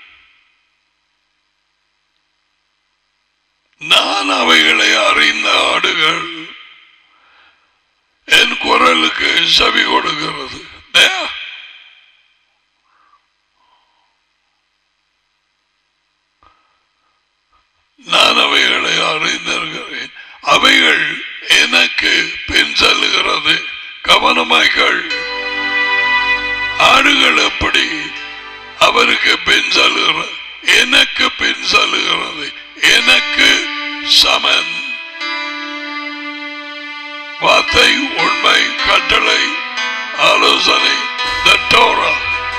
நான் அவைகளை அறிந்த ஆடுகள் என் குரலுக்கு செவி கொடுக்கிறது There. நான் அவைகளை அறிந்திருக்கிறேன் அவைகள் எனக்கு பின் செல்லுகிறது கவனமாய்கள் ஆடுகள் எப்படி அவருக்கு பின் செல்கிறது எனக்கு பின் செல்லுகிறது எனக்கு சமன் வார்த்தை உண்மை கட்டளை ஆலோசனை the Torah.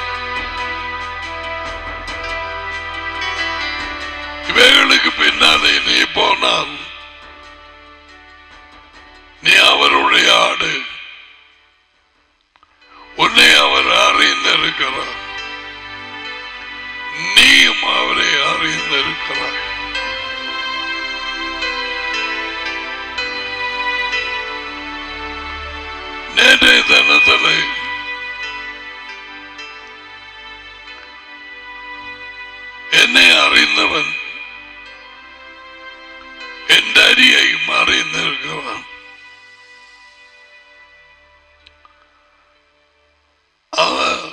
இவைகளுக்கு பின்னாலே நீ போனால் நீ அவருடைய ஆடு நேற்றைய தினத்தில் என்னை அறிந்தவன் என் அரியை அறிந்திருக்கிறான் அவன்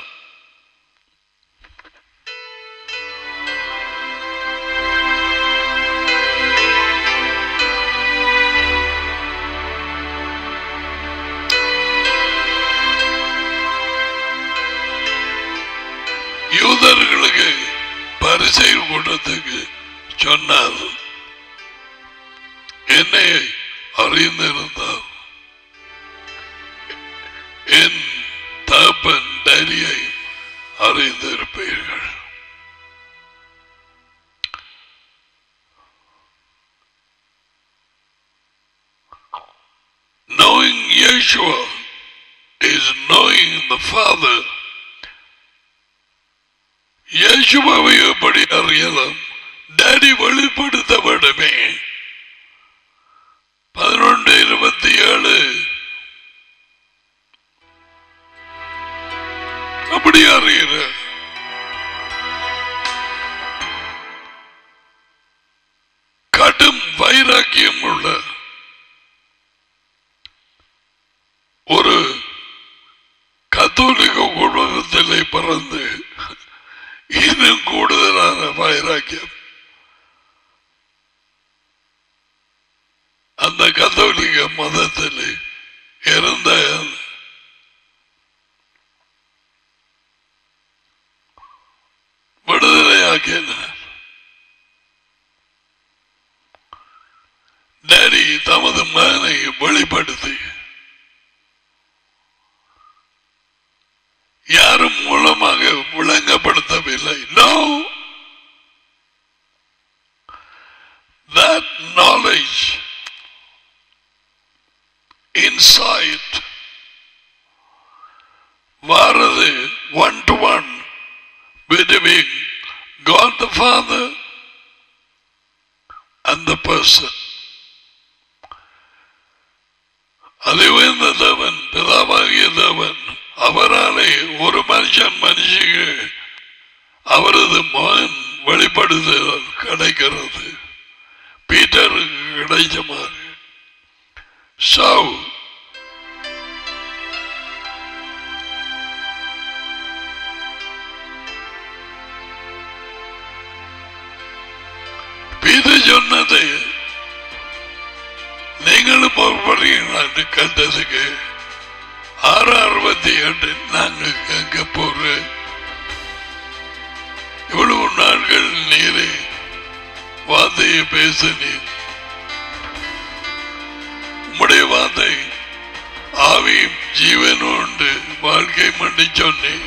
யூதர்களுக்கு பரிசை கூட்டத்துக்கு சொன்னார் என்னை அறிந்திருந்தார் என் தகப்பன் டரியை அறிந்திருப்பீர்கள் Knowing Yeshua is knowing the Father இயேசுவை எப்படி அறியலாம் டேடி வெளிப்படுத்த வேண்டுமே பதினொன்று இருபத்தி ஏழு அப்படி அறிகிற கடும் வைராக்கியம் உள்ள ஒரு கத்தோலிக்க குடும்பத்திலே பிறந்து இன்னும் கூடுதலான வைராக்கியம் அந்த கத்தோலிக்க மதத்தில் இருந்த விடுதலையாக்கினார் டேடி தமது மகனை வெளிப்படுத்தி யாரும் மூலமாக விளங்கப்படுத்தவில்லை நோ that knowledge insight வாரது one to one between God the Father and the person அதை உயர்ந்த தேவன் பிதாவாகிய தேவன் அவராலே ஒரு மனுஷன் மனுஷிக்கு அவரது மகன் வெளிப்படுதல் கிடைக்கிறது பீட்டருக்கு கிடைச்ச மாதிரி So, பீட்டர் சொன்னது நீங்களும் பொறுப்படுறீங்களா என்று கண்டதுக்கு ஆறு அறுபத்தி எட்டு நாங்க கேட்க போறேன் இவ்வளவு நாட்கள் நீரே வார்த்தையை பேசினீர் உம்முடைய வார்த்தை ஆவியும் ஜீவனும் உண்டு வாழ்க்கை மண்டி சொன்னேன்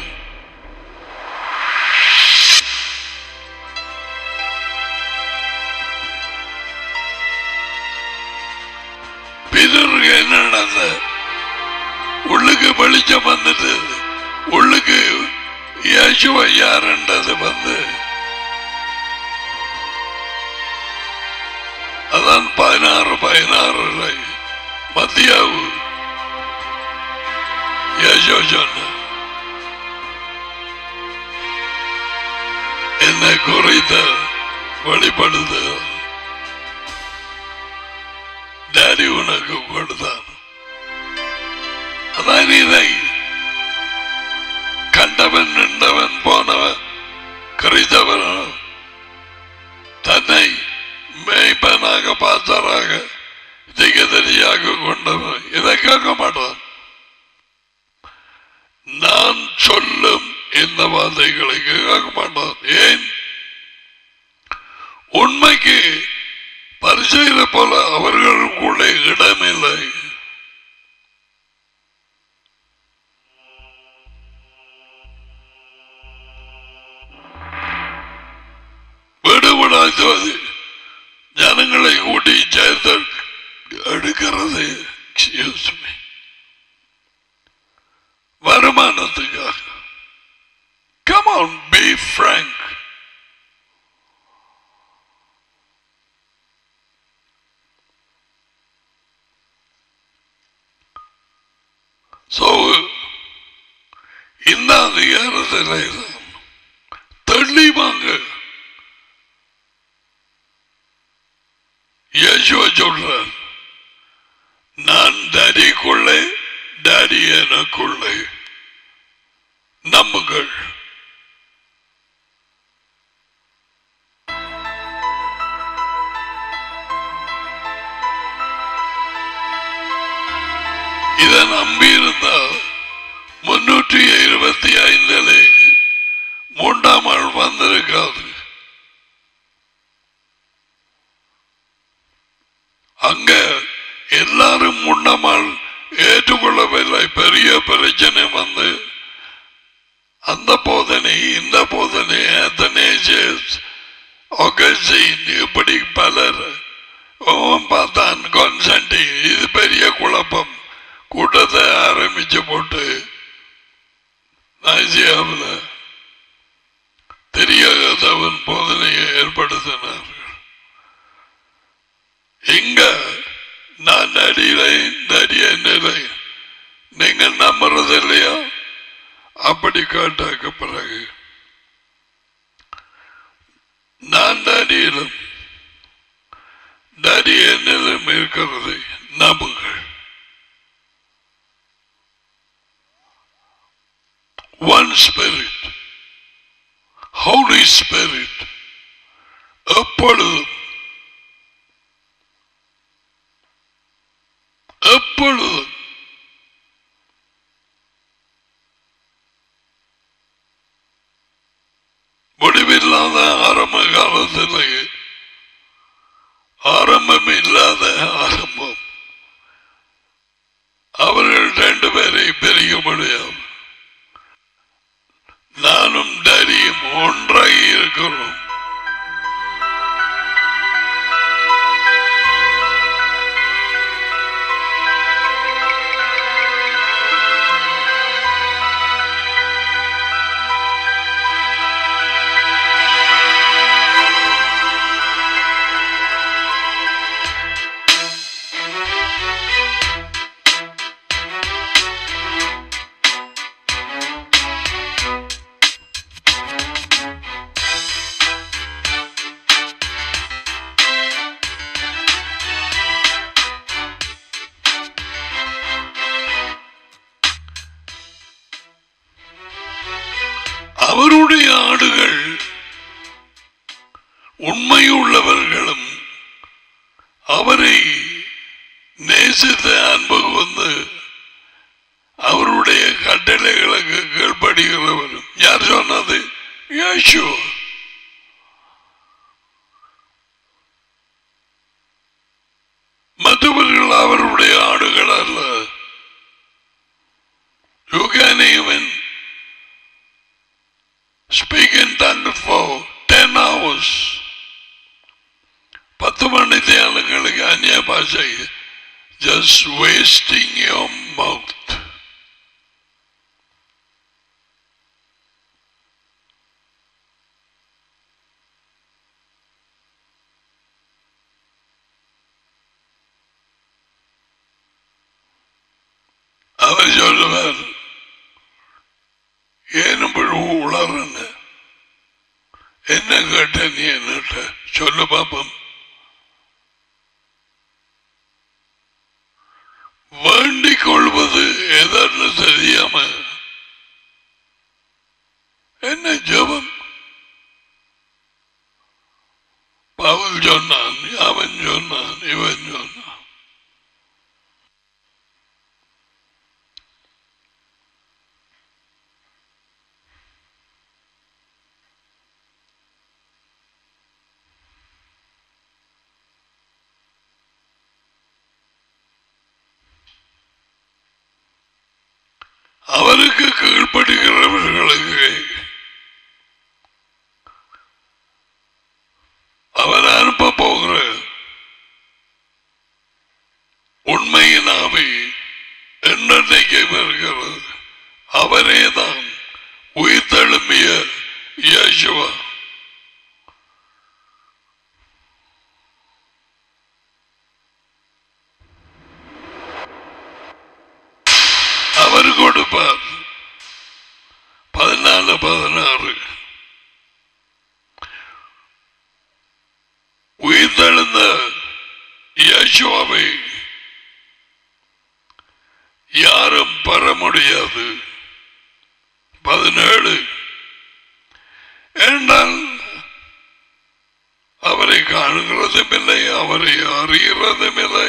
பிதருக்கு என்ன நடந்த உள்ளுக்கு வெளிச்சம் வந்துட்டு உள்ளுக்கு இயேசுவை யாருன்றது வந்து அதான் பதினாறு பதினாறு மத்தியாவு இயேசு சொன்ன என்னை குறித்த வெளிப்படுது டாடி உனக்கு கொடுத்தான் அதான் இதை கண்டவன் நின்றவன் போனவன் கரித்தவன் தன்னை மேய்ப்பனாக பாசராக திகதரியாக கொண்டவன் இதை கேட்க மாட்டான் நான் சொல்லும் இந்த வார்த்தைகளை கேட்க மாட்டான் ஏன் உண்மைக்கு பரிசெய்த போல அவர்களுக்குள்ளே இடமில்லை விடுபடாது ஜனங்களை கூட்டி சேர்த்து எடுக்கிறது Excuse me. வருமானத்துக்காக Come on, be frank. அதிகாரத்தில் தெளிவாங்க இயேசுவ சொல்றார் நான் டேடிக்குள்ளே டேடி எனக்குள்ளே நம்புங்கள் இதை நம்பியிருந்தால் முன்னூற்றி இருபத்தி ஐந்திலே மூன்றாம் ஆள் வந்திருக்காது அங்க எல்லாரும் முன்னமால் ஏற்றுக்கொள்ளவில்லை பெரிய பிரச்சனை வந்து அந்த போதனை இந்த போதனை அத்தனேஜஸ் ஒகசின் இப்படி பலர் ஓம் பார்த்தான் கான்சன்டி இது பெரிய குழப்பம் கூட்டத்தை ஆரம்பிச்சு போட்டு நைசியாவில் தெரியாதவன் போதனையை ஏற்படுத்தினார்கள் இங்க நான் நடிகை நடிக நிலை நீங்கள் நம்புறது இல்லையா அப்படி கேட்டாக்க பிறகு நான் நடியிலும் நடி என்னிலும் இருக்கிறது நம்புங்கள் one spirit holy spirit எப்பொழுதும் எப்பொழுதும் முடிவில்லாத ஆரம்ப காலத்திலே ஆரம்பம் இல்லாத ஆரம்பம் அவர்கள் ரெண்டு பேரை பிரிக்க முடியாது நானும் டேடியும் ஒன்றாக இருக்கிறோம் அவருடைய ஆடுகள் உண்மையுள்ளவர்களும் அவரை நேசித்த அன்பு வந்து அவருடைய கட்டளைகளுக்கு கீழ்ப்படுகிறவரும் யார் சொன்னது யேசு மற்றவர்கள் அவருடைய ஆடுகள் அல்ல You can even speak in tongues for 10 hours. பத்து மணி தியானங்களுக்கு அந்நிய பாஷை ஜஸ்ட் வேஸ்டிங் யோர் மவுத் அவர் சொல்லுவார் ஏன் இப்படி உளறங்க என்ன கேட்ட நீ என்னட்ட சொல்லு பாப்போம் வேண்டிக் கொள்வது எதன்னு தெரியாம என்ன ஜபம் பவுல் சொன்னான் அவன் சொன்னான் இவன் சொன்னான் அவருக்கு கீழ்ப்படுகிறவர்களுக்கு அவர் அனுப்ப போகிற உண்மையின் ஆவி என்னென்னைக்கு வருகிறது அவரே தான் உயிர் தழும்பிய இயேசுவா அவர் கொடுப்பார் பதினாலு பதினாறு உயிர்த்தெழுந்த யேசுவாவை யாரும் பெற முடியாது பதினேழு என்றால் அவரை காணுகிறதும் இல்லை அவரை அறிகிறதும் இல்லை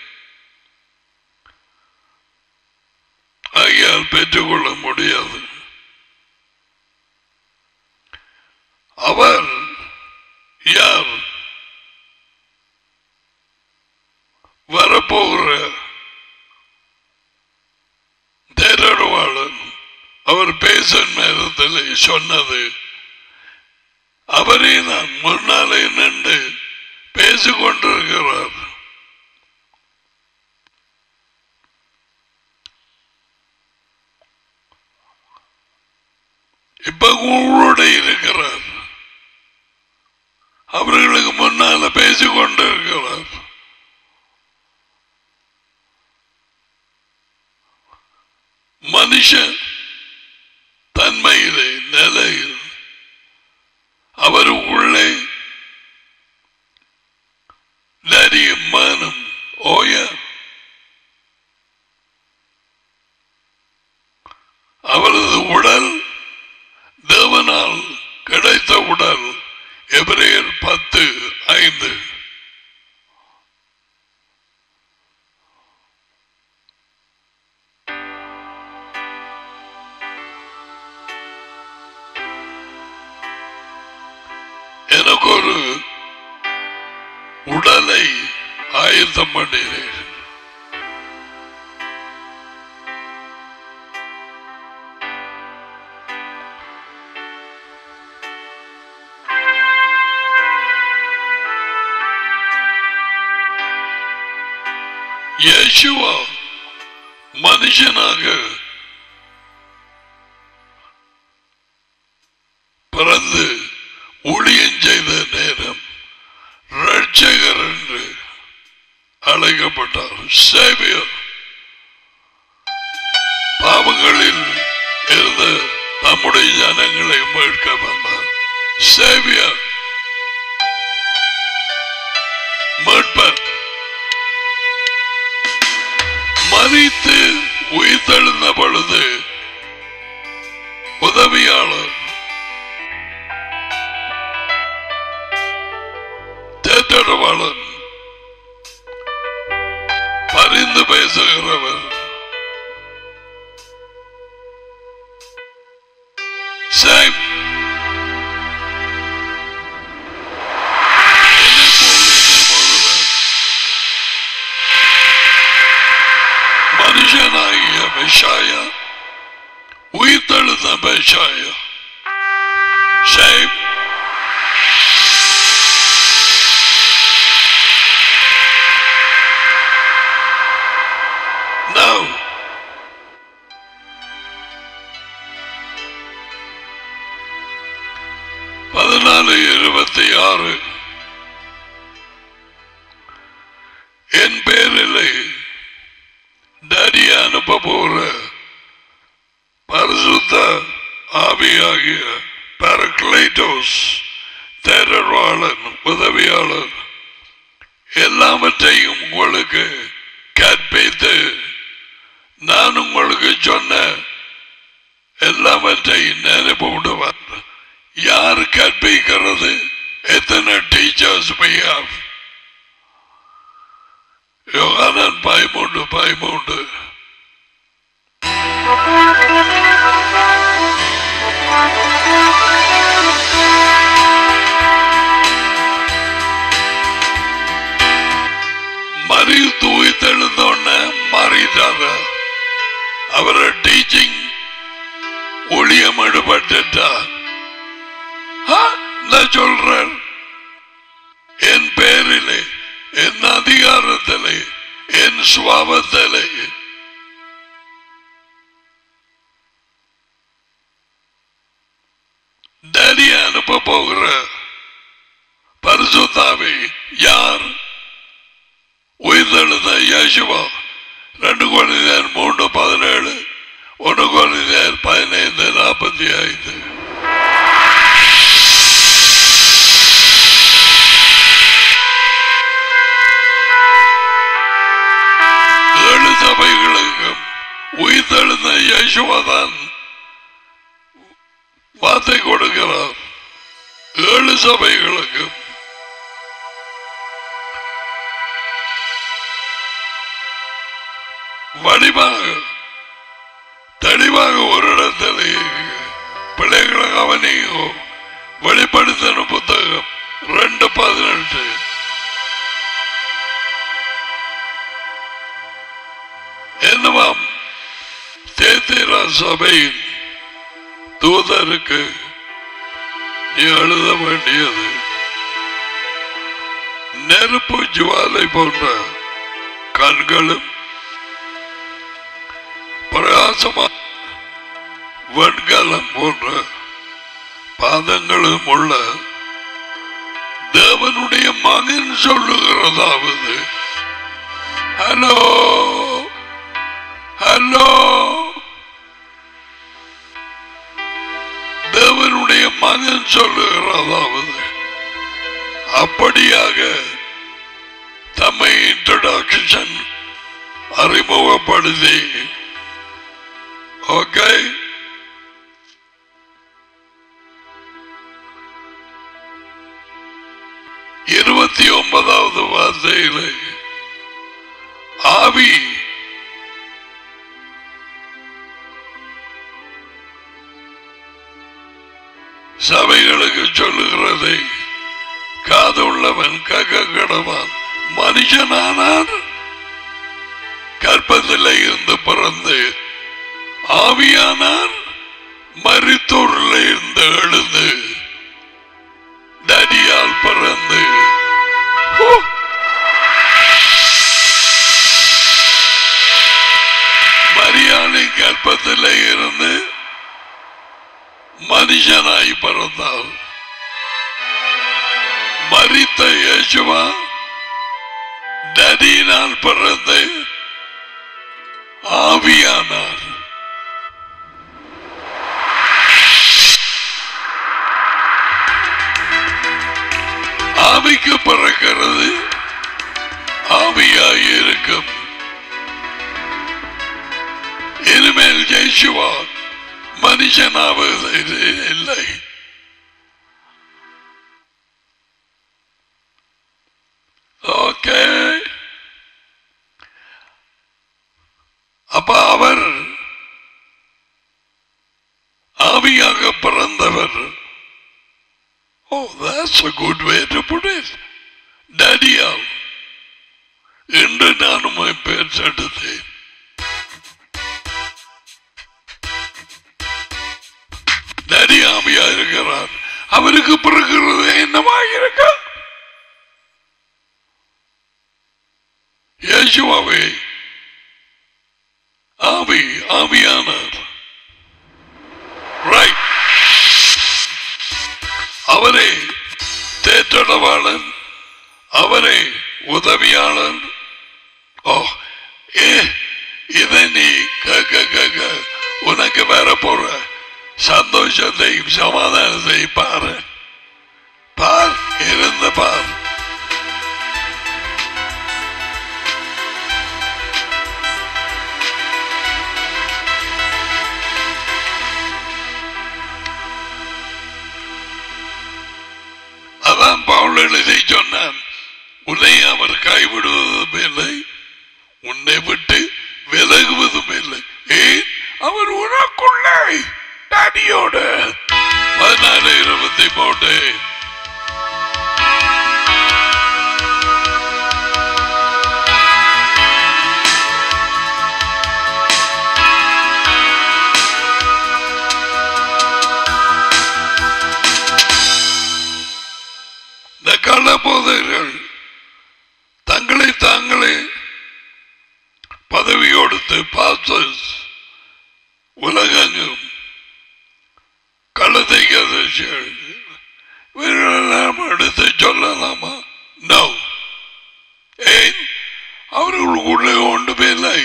ஆகியால் பெற்றுக்கொள்ள முடியாது அவர் யார் வரப்போகிற தேரடுவாளன் அவர் பேசும் நேரத்தில் சொன்னது அவரே நான் முன்னாலே நின்று பேசிக் கொண்டிருக்கிறார் இப்ப உங்களோட இருக்கிறார் அவர்களுக்கு முன்னால பேசிக் கொண்டிருக்கிறார் மனுஷ தன்மையிலே நிலையில் அவர் உள்ளே நிறைய மனம் ஓய அவரது உடல் தேவனால் கிடைத்த உடல் எபிரேயர் பத்து ஐந்து எனக்கு ஒரு உடலை ஆயத்தம் பண்ணினேன் இயேசுவா மனுஷனாக பிறந்து ஊழியம் செய்த நேரம் ரட்சகர் என்று அழைக்கப்பட்டார் சேவியர் பாவங்களில் இருந்த நம்முடைய ஜனங்களை மீட்க வந்தார் சேவியர் மீட்பர் மறித்து உயிர்த்தெழுந்த பொழுது உதவியாளர் தேற்றவாளன் பரிந்து பேசுகிறவர் சேம் மனுஷனாகிய மெஷாயா உயிர்த்தெழுந்த மெஷாயா சேம் No. பதினாலு இருபத்தி ஆறு என் பேரிலே டரிய அனுப்ப போற பரிசுத்த ஆவியாகிய பரக்லைட்டோஸ் தேரர்வாளன் உதவியாளர் எல்லாவற்றையும் உங்களுக்கு கற்பித்து நான் உங்களுக்கு சொன்ன எல்லாவற்றையும் நினைப்பு விடுவார் யார் கற்பிக்கிறது எத்தனை டீச்சர்ஸ் பையார் யோகானன் பயமுண்டு பயமுண்டு மறி தூய் தெழுந்தோன்னு மாறிட்டாரு அவரை டீச்சிங் ஒளியம் ஈடுபட்டுட்டா ஆ, நான் சொல்றேன் என் பேரிலே என் அதிகாரத்திலே என் சுவாபத்திலே டேடி அனுப்ப போகிற பரிசுத்தாவி யார் உயிர்த்தெழுந்த இயேசுவா ரெண்டு குழந்தையர் மூன்று பதினேழு ஒன்று குழந்தையர் பதினைந்து நாற்பத்தி ஐந்து யேசுவாதான் வார்த்தை கொடுக்கிறார் ஏழு சபைகளுக்கு வடிவாக தெளிவாக ஒரு இடத்துல பிள்ளைகளை கவனியும் வெளிப்படுத்தின புத்தகம் ரெண்டு பதினெட்டு என்னவாம் தேத்திரா சபையின் தூதருக்கு நீ எழுத வேண்டியது நெருப்பு ஜுவாலை போன்ற கண்களும் பிரகாசமா வெண்கலம் போன்ற பாதங்களும் உள்ள தேவனுடைய மகன் சொல்லுகிறதாவது ஹலோ ஹலோ தேவனுடைய மகன் சொல்லுகிறதாவது அப்படியாக தம்மை இன்ட்ரடக்ஷன் அறிமுகப்படுத்தி ஓகே இருபத்தி ஒன்பதாவது வார்த்தையிலே ஆவி சபைகளுக்கு சொல்லுகிறதை காது உள்ளவன் கக்க கடவான் மனுஷனானான் கற்பத்தில் இருந்து பிறந்து ஆவியானான் மருத்தூரில் இருந்து எழுந்து தடியால் பிறந்து ஹூ! மரியாதை கற்பத்தில் இருந்து மனுஷனாய் பிறந்தார் மரித்த இயேசுவா தடியினால் பிறந்து ஆவியானார் ஆவிக்கு பிறக்கிறது ஆவியாய் இருக்கும் இனிமேல் ஜெயிச்சுவா மனுஷனாவது இல்லை ஓகே அப்ப அவர் ஆவியாக பிறந்தவர் ஓ that's a good way to put it டேடியால் என்று நான் உண்மை பேர் எடுத்தேன் டேடி ஆவியா இருக்கிறார் அவருக்கு பிறகுறது என்னமாக இருக்க இயேசுவாவே ஆவி ஆவியானார் ரைட் அவரே தேற்றடவாளன் அவரே உதவியாளன் ஓ ஏ இதை நீ கேட்க கேட்க உனக்கு வர போற சந்தோஷத்தையும் சமாதானத்தையும் பாரு பார் இருந்து பார் அதான் பவுல் எழுதி சொன்னான் உன்னை அவர் கைவிடுவதும் இல்லை உன்னை விட்டு விலகுவதும் இல்லை ஏன் அவர் உனக்குள்ளே டடியோட பதினாலு இருபத்தி மூன்று இந்த கள்ளபோதைகள் தங்களை தாங்களே பதவி கொடுத்து பாஸ்டர்ஸ் உலகெங்கும் கள்ளத்தை இவர்களெல்லாம் எடுத்து சொல்லலாமா நோ ஏன் அவர்களுக்குள்ளே ஒன்றுமே இல்லை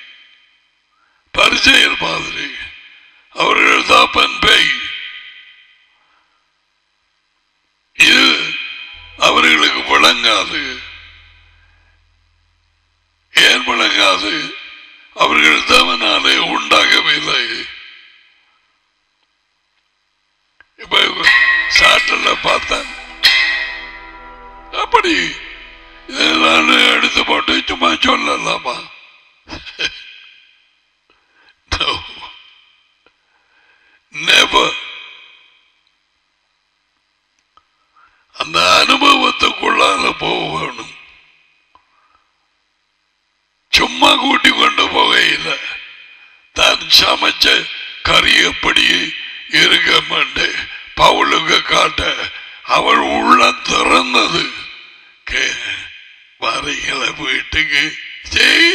பரிசெயல் மாதிரி அவர்கள் தாப்பன் பேய் இது அவர்களுக்கு விளங்காது ஏன் விளங்காது அவர்கள் தேவனாலே உண்டாகவில்லை பார்த்தேன் அப்படி இதெல்லாம் எடுத்து போட்டு சும்மா சொல்லலாமா No. Never. அந்த அனுபவத்துக்குள்ளால போக வேணும் சும்மா கூட்டி கொண்டு போகையில் தான் சமைச்ச கறி எப்படி இருக்க மாட்டேன் பவுலுக்கு காட்ட அவள் உள்ள திறந்தது கே- வரீங்கள வீட்டுக்கு சீ.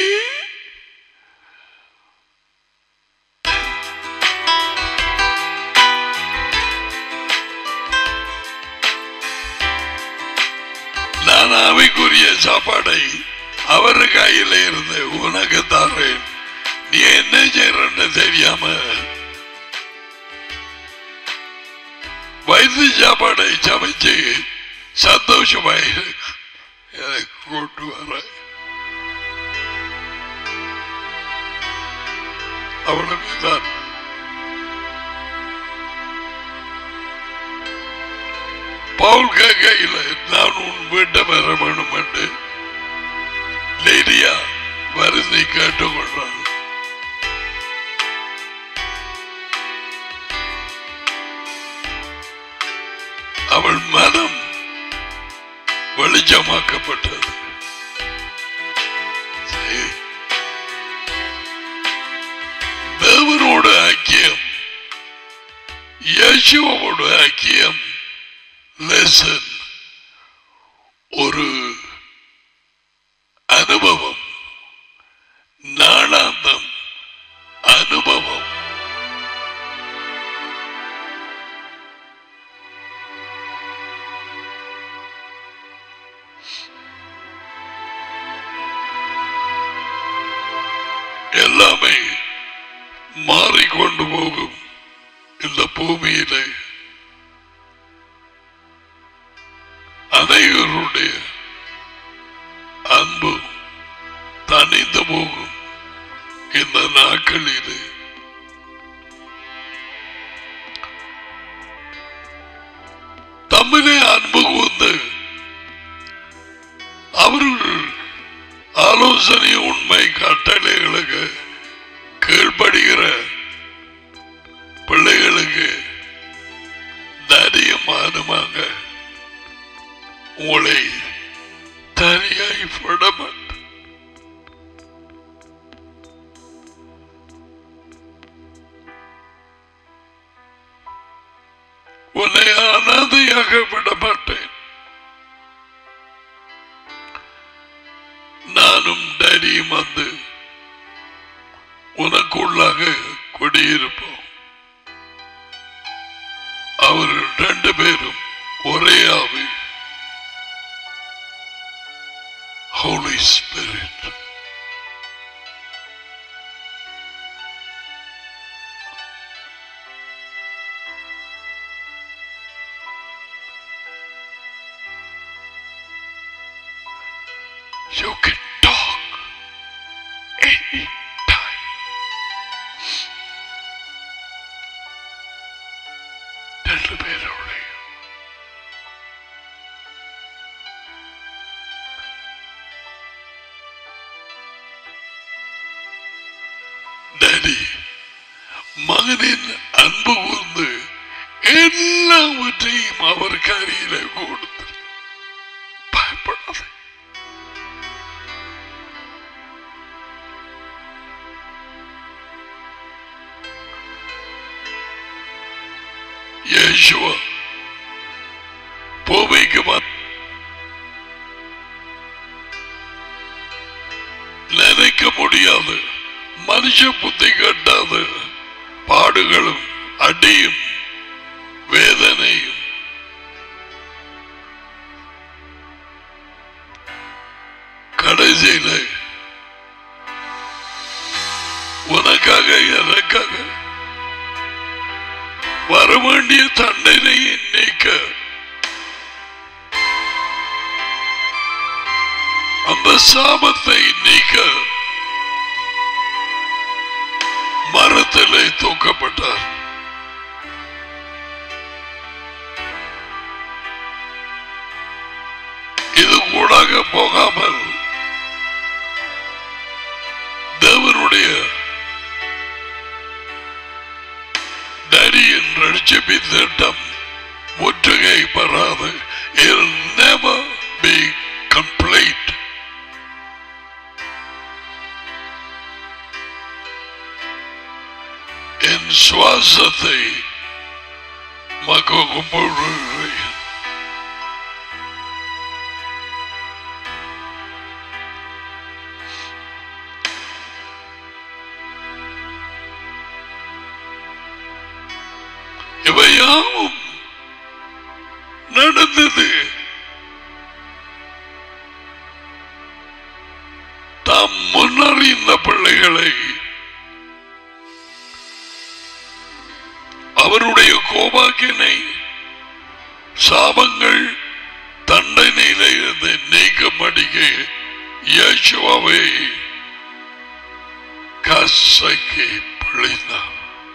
நான் அவைக்குரிய சாப்பாடை அவர் கையில இருந்து உனக்கு தரேன் நீ என்ன செய்யறன்னு தெரியாம வயது சாப்பாடை சமைச்சு சந்தோஷமாய் எனக்கு கூட்டு வர அவ்வளவுதான் பவுல் கையில நான் உன் வீட்டை வர வேணும் என்று லேடியா வருந்தி கேட்டுக்கொண்டாள் அவள் மனம் வெளிச்சமாக்கப்பட்டது சரி. தேவனோட ஐக்கியம் இயேசுவோட ஐக்கியம் லெசன் ஒரு அனுபவம் நாளாந்தம் அனுபவம் எல்லாமே மாறிக்கொண்டு போகும் இந்த பூமியிலே அனைவருடைய அன்பு தனிந்து போகும் இந்த நாட்களிலே தம்மிலே அன்பு கூர்ந்து அவர்கள் ஆலோசனை உண்மை கட்டளைகளுக்கு கீழ்ப்படுகிற பிள்ளைகளுக்கு தரியமானமாக உங்களை தனியாய் விடமாட்டேன் உன்னை அனாதையாக விடமாட்டேன் நானும் டேடியும் வந்து உனக்குள்ளாக குடியிருப்போம் அவர்கள் ரெண்டு பேரும் ஒரே ஆவி Holy Spirit. You can talk anytime. ரெண்டு பேரோடையும் டேடி மகனின் அன்பு கூர்ந்து எல்லாவற்றையும் அவர் கரையில கொடுத்து பயப்படாது யேசுவா பூமிக்கு வந்த நினைக்க முடியாது மனுஷ புத்தி கட்டாது பாடுகளும் அடியும் வேதனையும் கடைசியில உனக்காக எனக்காக வரவேண்டிய தண்டனையை நீக்க அந்த சாபத்தை நீக்க மரத்திலே தூக்கப்பட்டார் ஊடாக போகாமல் தேவனுடைய நரியின் ரட்சிப்பி திட்டம் முற்றுகை பெறாது it'll never be complete என் சுவாசத்தை மக்கள் கும்பிடுகிறேன் இவையாவும் நடந்தது தாம் முன்னறிந்த பிள்ளைகளை அவருடைய கோபாக்கினை சாபங்கள் தண்டனையில இருந்து நீக்கமடிக்க இயேசுவாவை கசைக்கு பிழிந்தார்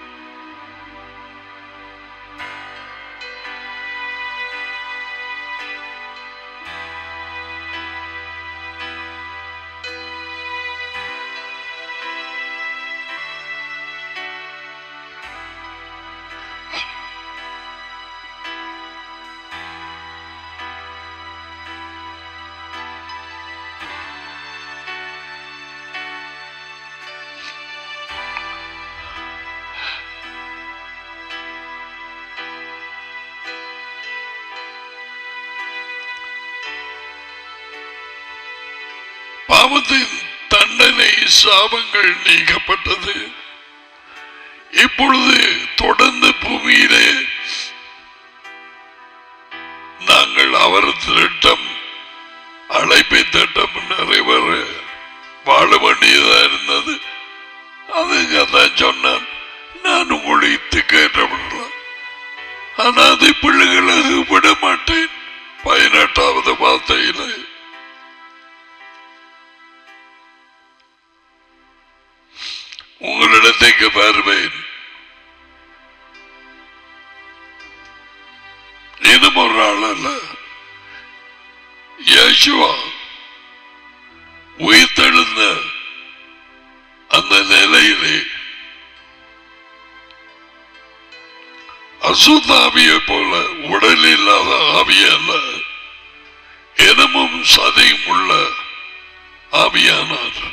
பாவத்தின் தண்டனை சாபங்கள் நீக்கப்பட்டது இப்பொழுது தொடர்ந்து பூமியிலே நாங்கள் அவர் திட்டம் அழைப்பை திட்டம் நிறைவேற வாழ வேண்டியதா இருந்தது அதுங்க தான் சொன்னான் நான் உங்களை கேட்டவிடலாம் ஆனா அதை பிள்ளைகளுக்கு விட மாட்டேன் பதினெட்டாவது வார்த்தையிலே உங்களிடത്തേக்கு வருவேன் இன்னும் ஒரு ஆள் அல்ல யேசுவா உயிர்த்தெழுந்த அந்த நிலையிலே அசுத்த ஆவியை போல உடல் இல்லாத ஆவி அல்ல எனமும் சதையும் உள்ள ஆவியானார்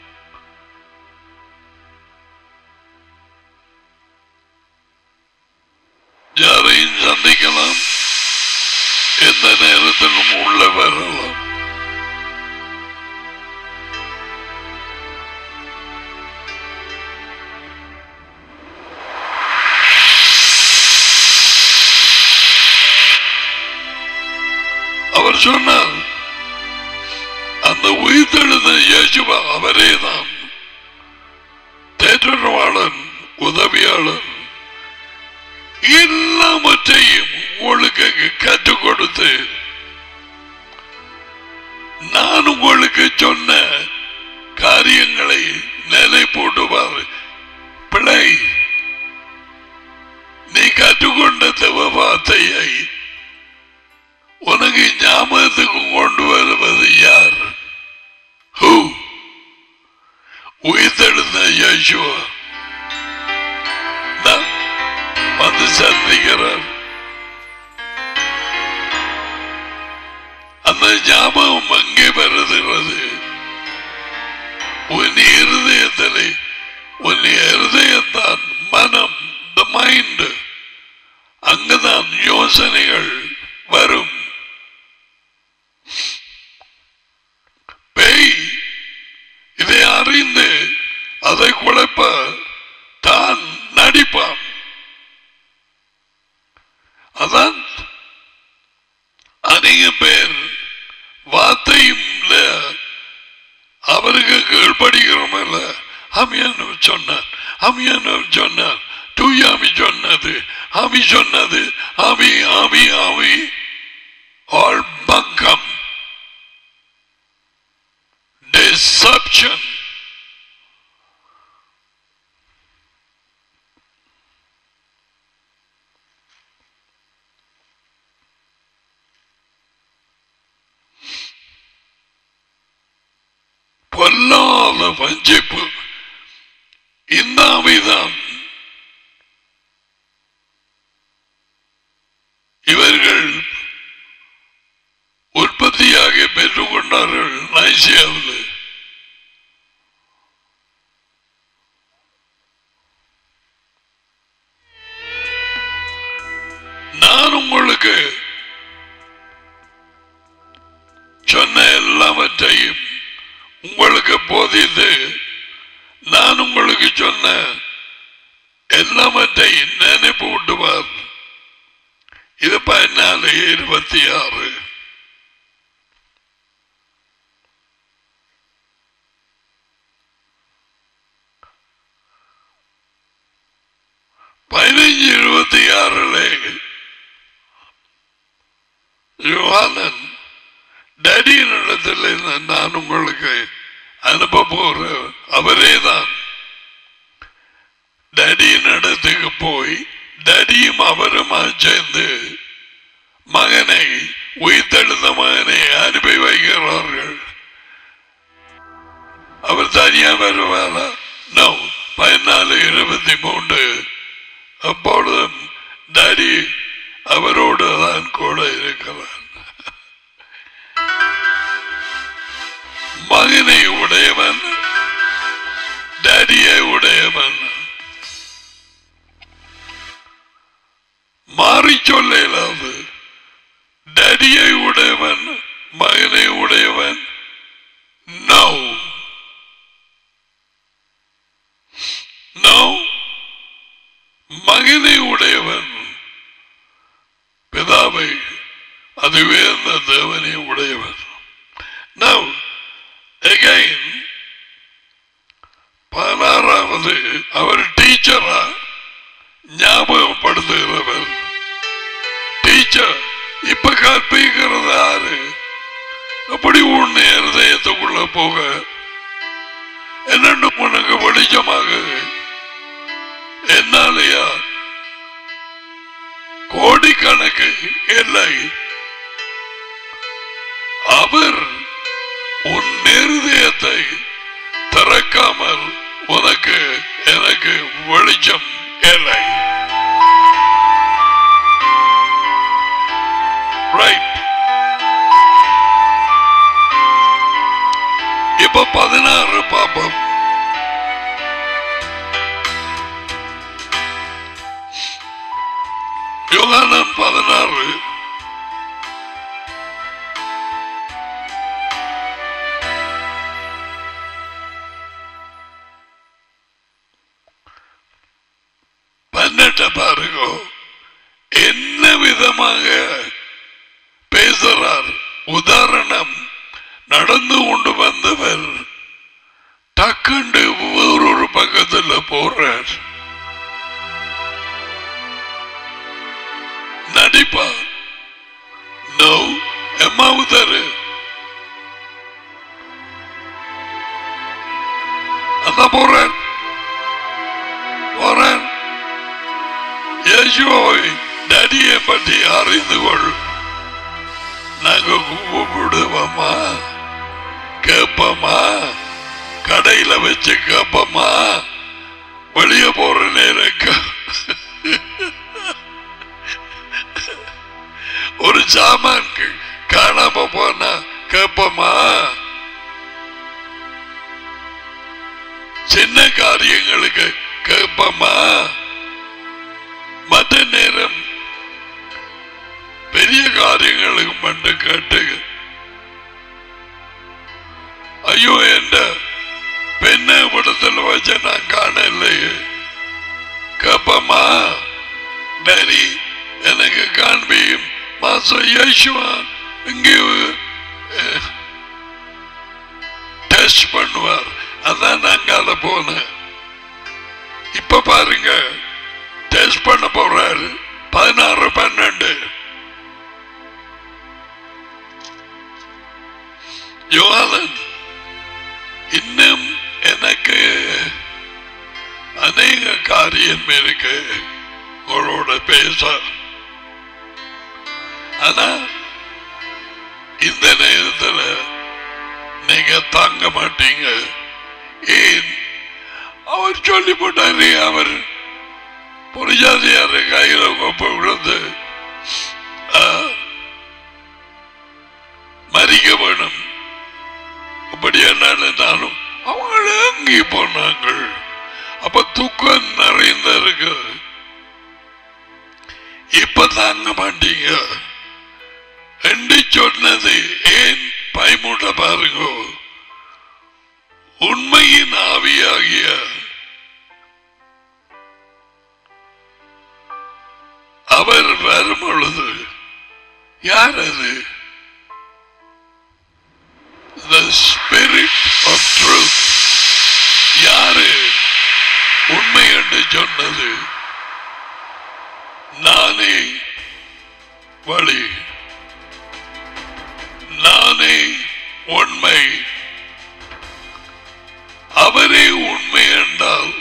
யாரையும் சந்திக்கலாம் எந்த நேரத்திலும் உள்ள வரலாம் அவர் சொன்னார் அந்த உயிர்த்தெழுந்த இயேசுவா அவரே தான் தேற்றவாளன் உதவியாளன் எல்லாவற்றையும் உங்களுக்கு கற்றுக் கொடுத்து நான் உங்களுக்கு சொன்ன காரியங்களை நிலை போட்டுவார் பிழை நீ கற்றுக்கொண்ட தேவ வார்த்தையை உனக்கு ஞாபகத்துக்கு கொண்டு வருவது யார் ஹூ உயிர்த்தெழுந்த யேசுவா நான் வந்து சந்திக்கிறார் அந்த ஞாபகம் அங்கே வருகிறது உன் இருதயத்திலே உன் இருதயத்தான் மனம் த மைண்ட் அங்குதான் யோசனைகள் வரும் பேய் இதை அறிந்து அதை குழப்ப தான் நடிப்பான் அதான் அநேக பேர் வார்த்தையும் இல்ல அவருக்கு கீழ்படுகிறோம் இல்ல அமியானவர் சொன்னார் அமியானவர் சொன்னார் தூயாமி சொன்னது ஆவி சொன்னது ஆவி ஆவி ஆவி ஆல் பங்கம் deception பொல்லாத வஞ்சிப்பு இந்த ஆவிதான் இவர்கள் உற்பத்தியாக பெற்றுக்கொண்டார்கள் நைசியாவில் நான் உங்களுக்கு சொன்ன எல்லாவற்றையும் உங்களுக்கு போதித்து நான் உங்களுக்கு சொன்ன எல்லாவற்றையும் நினைப்பு விட்டுவார் இது பதினாலு இருபத்தி ஆறு பதினைஞ்சு இருபத்தி ஆறுல யோகானன் டேடியின் இடத்துல இருந்து நான் உங்களுக்கு அனுப்ப போற அவரே தான் டேடியின் இடத்துக்கு போய் டேடியும் அவருமா சேர்ந்து மகனை உயிர்த்தெழுந்த மகனை அனுப்பி வைக்கிறார்கள் அவர் தனியா வருவாரா நோ பதினாலு இருபத்தி மூன்று அப்பொழுதும் டாடி அவரோடு தான் கூட இருக்கிறார் மகனை உடையவன் டாடியை உடையவன் மாறி சொல்ல இயலாது டாடியை உடையவன் மகனை உடையவன் நோ நோ மகனை உடையவன் பிதாவை அதுவே அந்த தேவனை உடையவன் Now, again, பதினாறாவது அவர் டீச்சரா ஞாபகப்படுத்துகிறவர் டீச்சர் இப்ப கற்பிக்கிறது யாரு அப்படி உன்னை இருதயத்துக்குள்ள போக என்னென்ன உனக்கு வெளிச்சமாக என்னாலயா கோடிக்கணக்கு இல்லை அவர் உன் இருதயத்தை திறக்காமல் உனக்கு எனக்கு வெளிச்சம் இல்லை ரைட் இப்ப பதினாறு பாப்போம் யோகானன் பதினாறு பன்னெட்ட பாருங்க என்ன விதமாக பேசுறார் உதாரணம் நடந்து கொண்டு வந்தவர் டக்குண்டு வேறொரு பக்கத்துல போறார் நடிப்பா நோ எம்மாவுதாரு அந்த போறேன் போறேன் யேசுவை நடியை பற்றி அறிந்து கொள் நாங்க கூப்பிடுவோமா கேட்போமா கடையில வச்சு கேட்போமா வெளியே போற நேரம் கே- ஒரு சாமான் கே- காணாம போனா கேட்போமா சின்ன காரியங்களுக்கு கேட்போமா மற்ற நேரம் பெரிய காரியங்களுக்கு மட்டும் கேட்டு ஐயோ என்ற பெண்ணை படத்தில் வச்ச நான் காணலையே கேப்பமா டேடி எனக்கு காண்பியும் மாசம் யேசுவா இங்கே டெஸ்ட் பண்ணுவார் அதான் நாங்கால போனேன் இப்ப பாருங்க டெஸ்ட் பண்ண போறாரு பதினாறு பன்னெண்டு யோகானன் இன்னும் எனக்கு அநேக காரியம் இருக்கு உங்களோட பேச ஆனா இந்த நேரத்தில் நீ நீங்க தாங்க மாட்டீங்க ஏன் அவர் சொல்லி போட்டாரு அவர் புரிஜாதியார் கையில கொப்ப விழுந்து ஆ, மறிக்க வேணும் அப்படி என்னாலும் அவங்க அங்கே போனாங்கள் அப்ப துக்கம் நிறைந்த இருக்கு இப்ப தாங்க மாட்டீங்க என்று சொன்னது ஏன் பயமுட பாருங்க உண்மையின் ஆவியாகிய அவர் வரும் பொழுது யார் அது The Spirit of Truth யாரு உண்மை என்று சொன்னது நானே வழி நானே உண்மை அவரே உண்மை என்றால்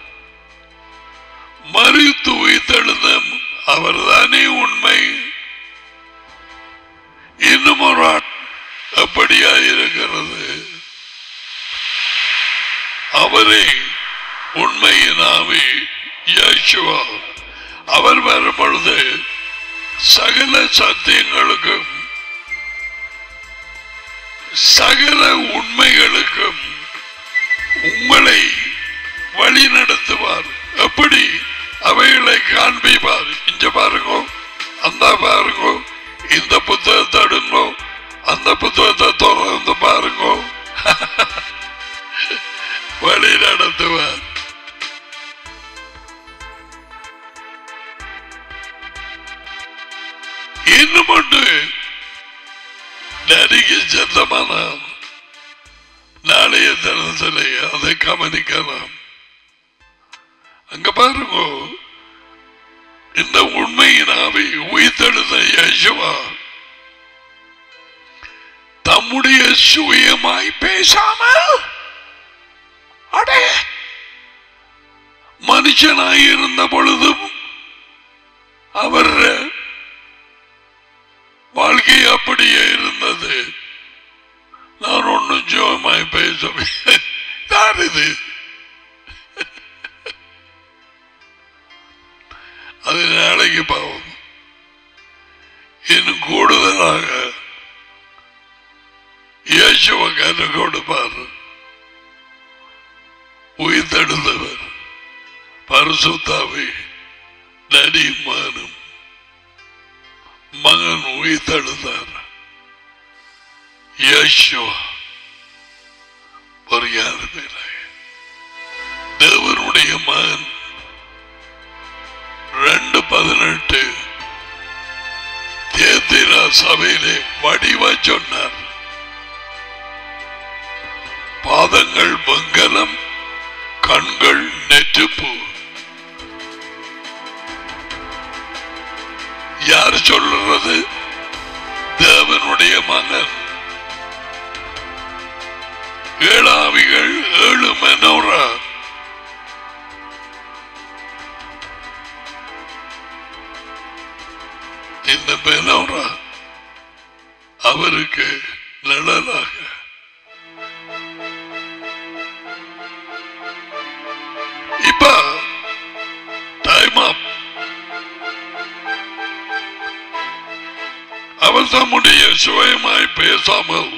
மறித்து உயிர்த்தெழுந்த அவர்தானே உண்மை இன்னும் ஒரு ஆட் அப்படியா இருக்கிறது அவரே உண்மையின் ஆவி யேசுவா அவர் வரும் பொழுது சகல சத்தியங்களுக்கும் சகல உண்மைகளுக்கும் உங்களை வழி நடத்துவார் எப்படி அவைகளை காண்பிப்பார் இங்க பாருங்க அந்த பாருங்க இந்த புத்தகத்தை எடுங்கோ அந்த புத்தகத்தை தொடர்ந்து பாருங்க வழி நடத்துவார் இன்னும் ஒன்று நடிகை சொந்தமான நாளைய தினத்திலே அதை கவனிக்கலாம் அங்க பாருங்க இந்த உண்மையின் ஆவி உயிர்த்தெழுந்த யேசுவா தம்முடைய சுயமாய் பேசாமல் அடே மனுஷனாய் இருந்த பொழுதும் அவர் வாழ்க்கை அப்படியே இருந்தது நான் ஒன்னும் ஜோமாய் பேசவில்லை யார் இது அது நாளைக்கு பாவம் இன்னும் கூடுதலாக இயேசுவ கற்றுக் கொடுப்பார் உயிர்த்தெழுந்தவர் பரிசுத்தாவை நடிமானும் மகன் உயிர்த்தெழுந்தார் யேசுவா ஒரு யாருமே இல்லை. தேவனுடைய மகன் ரெண்டு பதினெட்டு தேத்திரா சபையிலே வடிவ சொன்னார் பாதங்கள் வெங்கலம் கண்கள் நெற்றுப்பு யார் சொல்றது தேவனுடைய மகன் ஏழாவிகள் ஏழு மெனோரா இந்த மெனோரா அவருக்கு நிழலாக இப்ப டைம் அப் அவர் தம்முடைய சுயமாய் பேசாமல்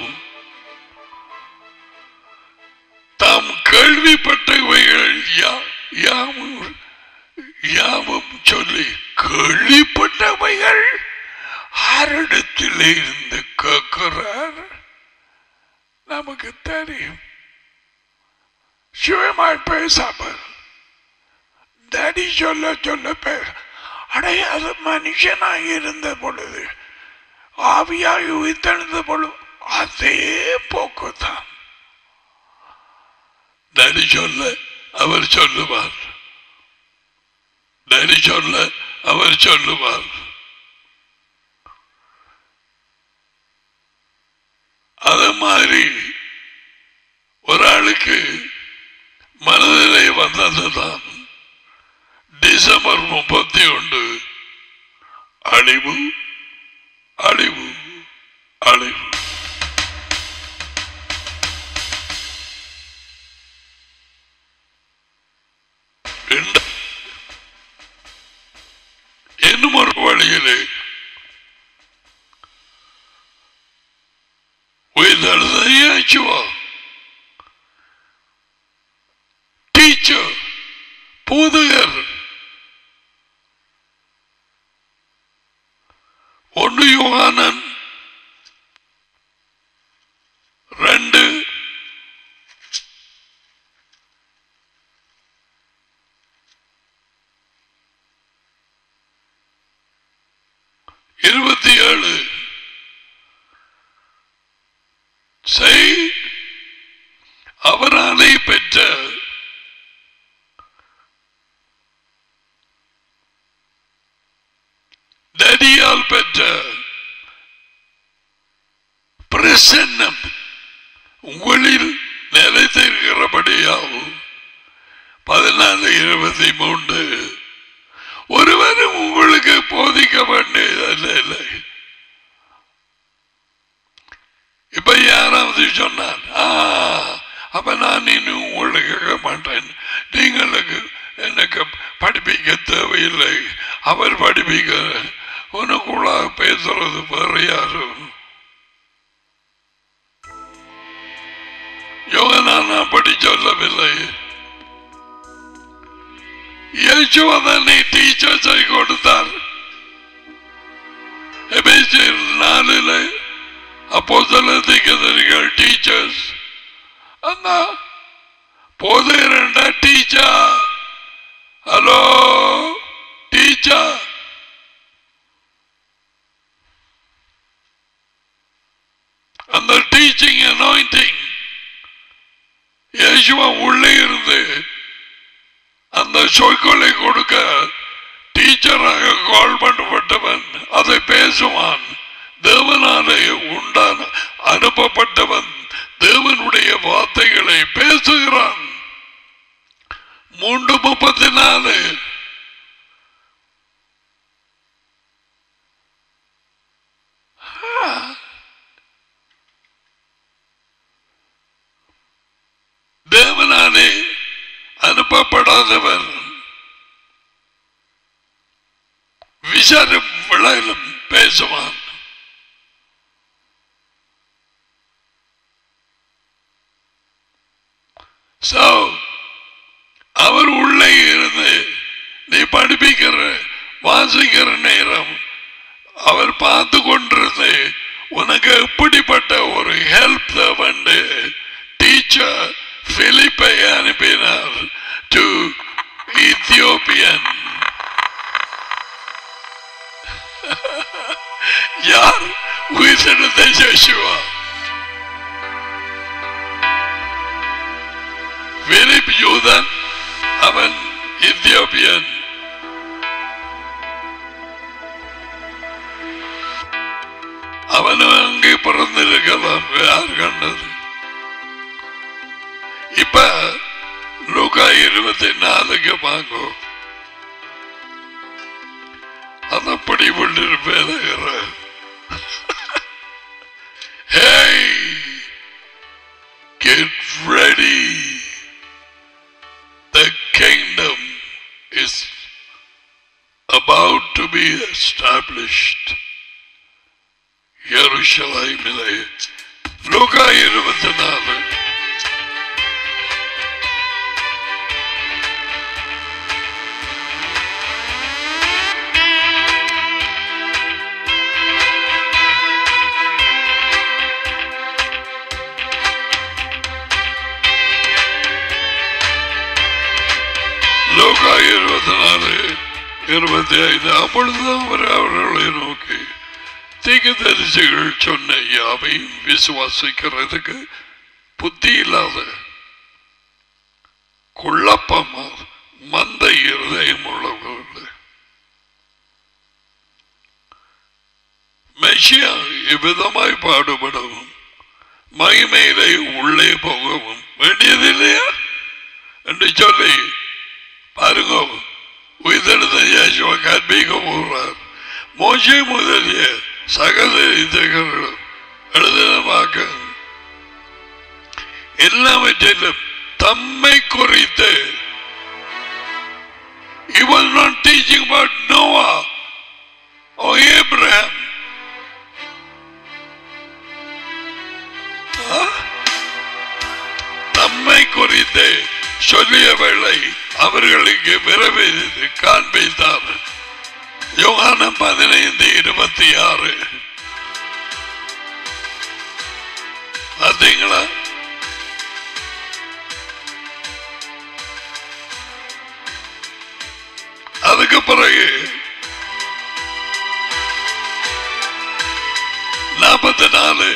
தாம் கேள்விப்பட்டவைகள் யா- யாவும் யாவும் சொல்லி கேள்விப்பட்டவைகள் ஆரிடத்திலே இருந்து கேட்கிறார் நமக்கு தெரியும் சுயமாய் பேசாமல் தடி சொல்ல சொல்ல பேச அடையாத மனுஷனாய் இருந்த பொழுது ஆவியாய் உயிர்த்தெழுந்த பொழுது அதே போக்குதான் தடி சொல்ல அவர் சொல்லுவார் தடி சொல்ல அவர் சொல்லுவார் அது மாதிரி ஒரு ஆளுக்கு மனதிலே வந்ததுதான் டிசம்பர் முப்பத்தி ஒன்று அழிவு அழிவு அழிவு நாளிலே உயிர்த்தெழுந்த இயேசுவா டீச்சர் போதகர் ஒன்று யோகானன் ரெண்டு இருபத்தி ஏழு செய் அவராலே பெற்ற தடியால் பெற்ற பிரசன்னம் உங்களில் நிலைத்திருக்கிறபடியாகும் பதினாலு இருபத்தி மூன்று ஒருவரும் உங்களுக்கு போதிக்க வேண்டியதல்ல இல்லை இப்ப யாராவது சொன்னார் "ஆ, அப்ப நான் இன்னும் உங்களை கேட்க மாட்டேன் நீங்களுக்கு எனக்கு படிப்பிக்க தேவையில்லை அவர் படிப்பிக்க உனக்குள்ளாக பேசுறது வேற யாரும் யோகனான் அப்படி சொல்லவில்லை யேசுவதனை டீச்சர்ஸை கொடுத்தார் எபேசியர் நாலில் அப்போ சிலதிகள் டீச்சர்ஸ் அந்த போதேரண்ட டீச்சர் ஹலோ டீச்சர் அந்த டீச்சிங் அனாயிண்டிங் இயேசுவா உள்ளே இருந்து அந்த சொற்களை கொடுக்க டீச்சராக கால் பண்ணப்பட்டவன் அதை பேசுவான் தேவனாலே உண்டான அனுப்பப்பட்டவன் தேவனுடைய வார்த்தைகளை பேசுகிறான் மூன்று முப்பத்தி நாலு தேவனாலே அனுப்பப்படாதவன் விசாரம் விளையிலும் பேசுவான் So, அவர் உள்ளே இருந்து நீ படிப்பிக்கிற வாசிக்கிற நேரம் அவர் பார்த்து கொண்டிருந்து உனக்கு எப்படிப்பட்ட ஒரு ஹெல்ப் தேவண்டு டீச்சர் பிலிப்பை அனுப்பினார் டு இத்தியோப்பியன் யார் உயிர்த்தெழுந்த ஜெஷுவா பிலிப் யூதன் அவன் இத்தியோப்பியன் அவனும் அங்கே பிறந்திருக்கலாம் யார் கண்டது இப்ப லூகா இருபத்தி நாலுக்கு வாங்கோ அதப்படி விட்டு பேசுகிற Hey, get ready. The kingdom is about to be established. எருஷலேமிலே லூகா இருபத்தி நாலு லோகா இருபத்தி நாலு இருபத்தி ஐந்து அப்பொழுதுதான் அவர் அவர்களை நோக்கி தீர்க்கதரிசிகள் சொன்ன யாவையும் விசுவாசிக்கிறதுக்கு புத்தி இல்லாத குழப்பமா மந்த இருதயம் உள்ளவர்கள் மெஷியா இவ்விதமாய் பாடுபடவும் மகிமையிலே உள்ளே போகவும் வேண்டியதில்லையா என்று சொல்லி பாருங்க உயிர்த்தெழுந்த இயேசுவை கற்பிக்க போகிறார் மோசே முதலிய சகல இதைகளும் எழுதினமாக்க எல்லாவற்றிலும் தம்மை குறித்து He was not teaching about Noah or அவர்களுக்கு விரைவில் காண்பித்தார் யோகானம் பதினைந்து இருபத்தி ஆறு பார்த்தீங்களா அதுக்கு பிறகு நாற்பத்தி நாலு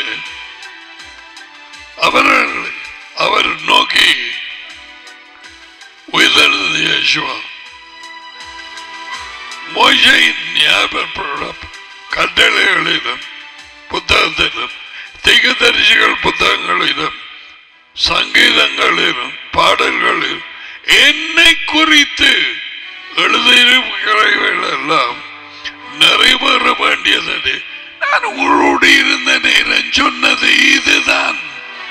அவர்கள் அவர் நோக்கி உயிர்த்தெழுந்தது யேசுவா மோசையின் ஞாபகப்பட கட்டளைகளிலும் புத்தகத்திலும் திகதரிசிகள் புத்தகங்களிலும் சங்கீதங்களிலும் பாடல்களிலும் என்னை குறித்து எழுதியிருக்கிறவைகள் எல்லாம் நிறைவேற வேண்டியது நான் உங்களோடு இருந்த நேரம் சொன்னது இதுதான்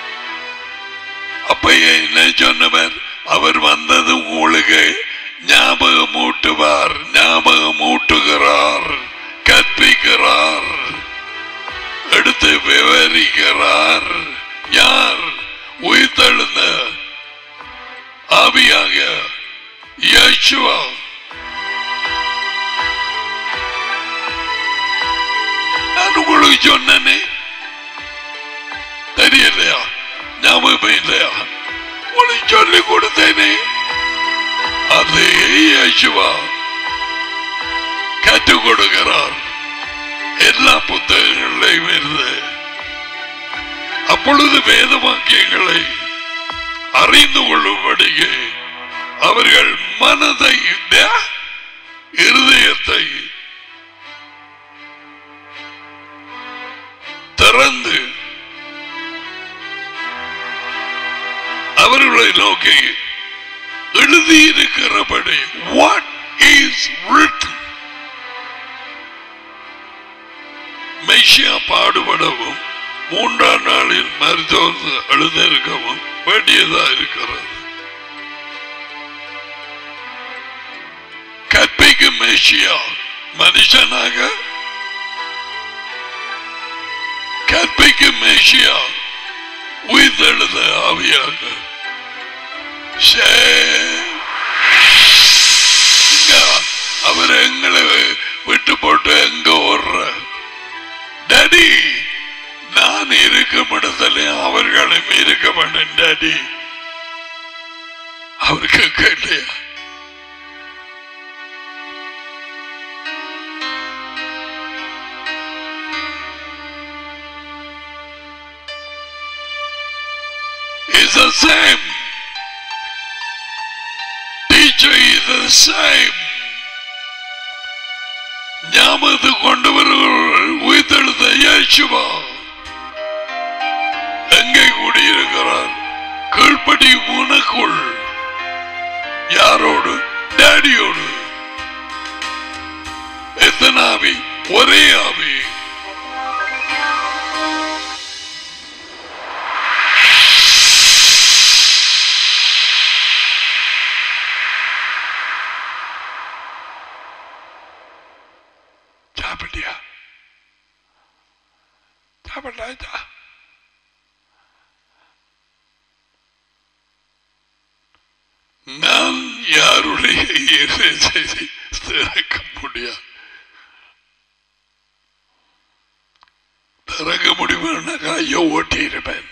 அப்ப என்ன சொன்னவர் அவர் வந்தது உங்களுக்கு ஞாபகம் ஊட்டுவார் ஞாபகம் ஊட்டுகிறார் கற்பிக்கிறார் எடுத்து விவரிக்கிறார் யார் உயிர்த்தெழுந்த ஆவியாக இயேசுவா நான் உங்களுக்கு சொன்னனே தெரியலையா ஞாபகம் இல்லையா உங்களுக்கு சொல்லி கொடுத்தேனே அது இயேசுவா கற்றுக் கொடுக்கிறார் எல்லா புத்தகங்களிலையும் இருந்து அப்பொழுது வேத வாக்கியங்களை அறிந்து கொள்ளும்படியே அவர்கள் மனதை த- இருதயத்தை திறந்து அவர்களை நோக்கி எழுதியிருக்கிறபடி வாட் இஸ் written மெய்சியா பாடுபடவும் மூன்றாம் நாளில் மருத்துவ எழுதியிருக்கவும் வேண்டியதா இருக்கிறது கற்பிக்கும் மெய்சியா மனுஷனாக கற்பிக்கும் மெய்சியா உயிர்த்தெழுத ஆவியாக சே- இங்க அவர் எங்களை விட்டு போட்டு எங்க ஓடுற டாடி நான் இருக்கும் இடத்துல அவர்களும் இருக்க மாட்டேன் டாடி அவருக்கு கேட்கலையா It's the same. Teacher is the same. ஞாபகத்து கொண்டு வருகிறவர்கள் உயிர்த்தெழுந்த இயேசுவா எங்கே கூடியிருக்கிறார் கீழ்ப்படி உனக்குள் யாரோடு டேடியோடு எத்தனை ஆவி ஒரே ஆவி சாப்பிட்டியா சாப்பிட்டாச்சா நான் யாருடைய இதயத்தை திறக்க முடியாது திறக்க முடியும்னா கையை ஓட்டி இருப்பேன்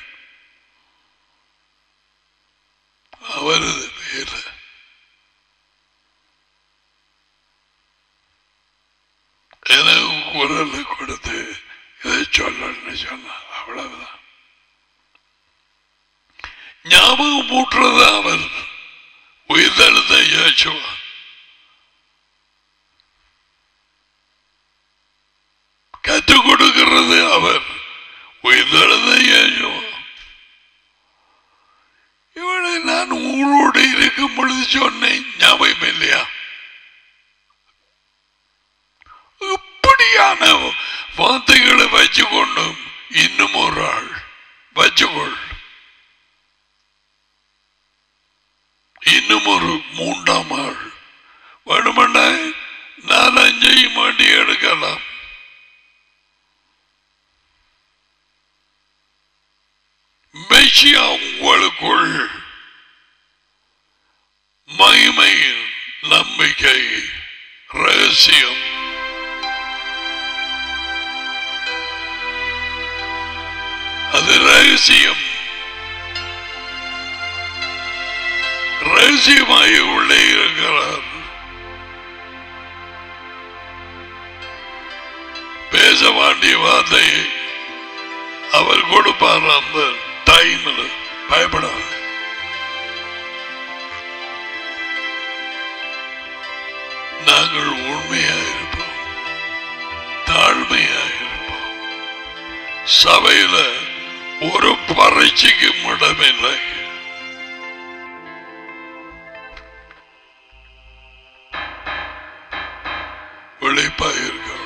அவரது பேரு எனக்கு குரல் கொடுத்து இதை சொல்லணும்னு சொன்னார் அவ்வளவுதான் ஞாபகம் மூட்டுறது அவர் உயிர்த்தெழுந்த இயேசுவா கற்றுக் கொடுக்கிறது அவர் உயிர்த்தெழுந்த இயேசுவா இவளை நான் உங்களோடு இருக்கும் பொழுது சொன்னேன் ஞாபகம் இல்லையா இப்படியான வார்த்தைகளை வச்சுக்கொண்டும் இன்னும் ஒரு ஆள் வச்சுக்கொள் இன்னும் ஒரு மூன்றாம் ஆள் வேணுமெண்டா நாலஞ்சையும் மாட்டி எடுக்கலாம் மெஷியா உங்களுக்குள் மகிமையின் நம்பிக்கை ரகசியம் அது ரகசியம் ரகசியமாய் உள்ளே இருக்கிறார் பேச வேண்டிய வார்த்தையை அவர் கொடுப்பார் அந்த டைம்ல பயப்படாது நாங்கள் உண்மையாக இருப்போம் தாழ்மையாக இருப்போம் சபையில ஒரு பரீட்சைக்கு இடமில்லை விழிப்பாக இருக்கணும்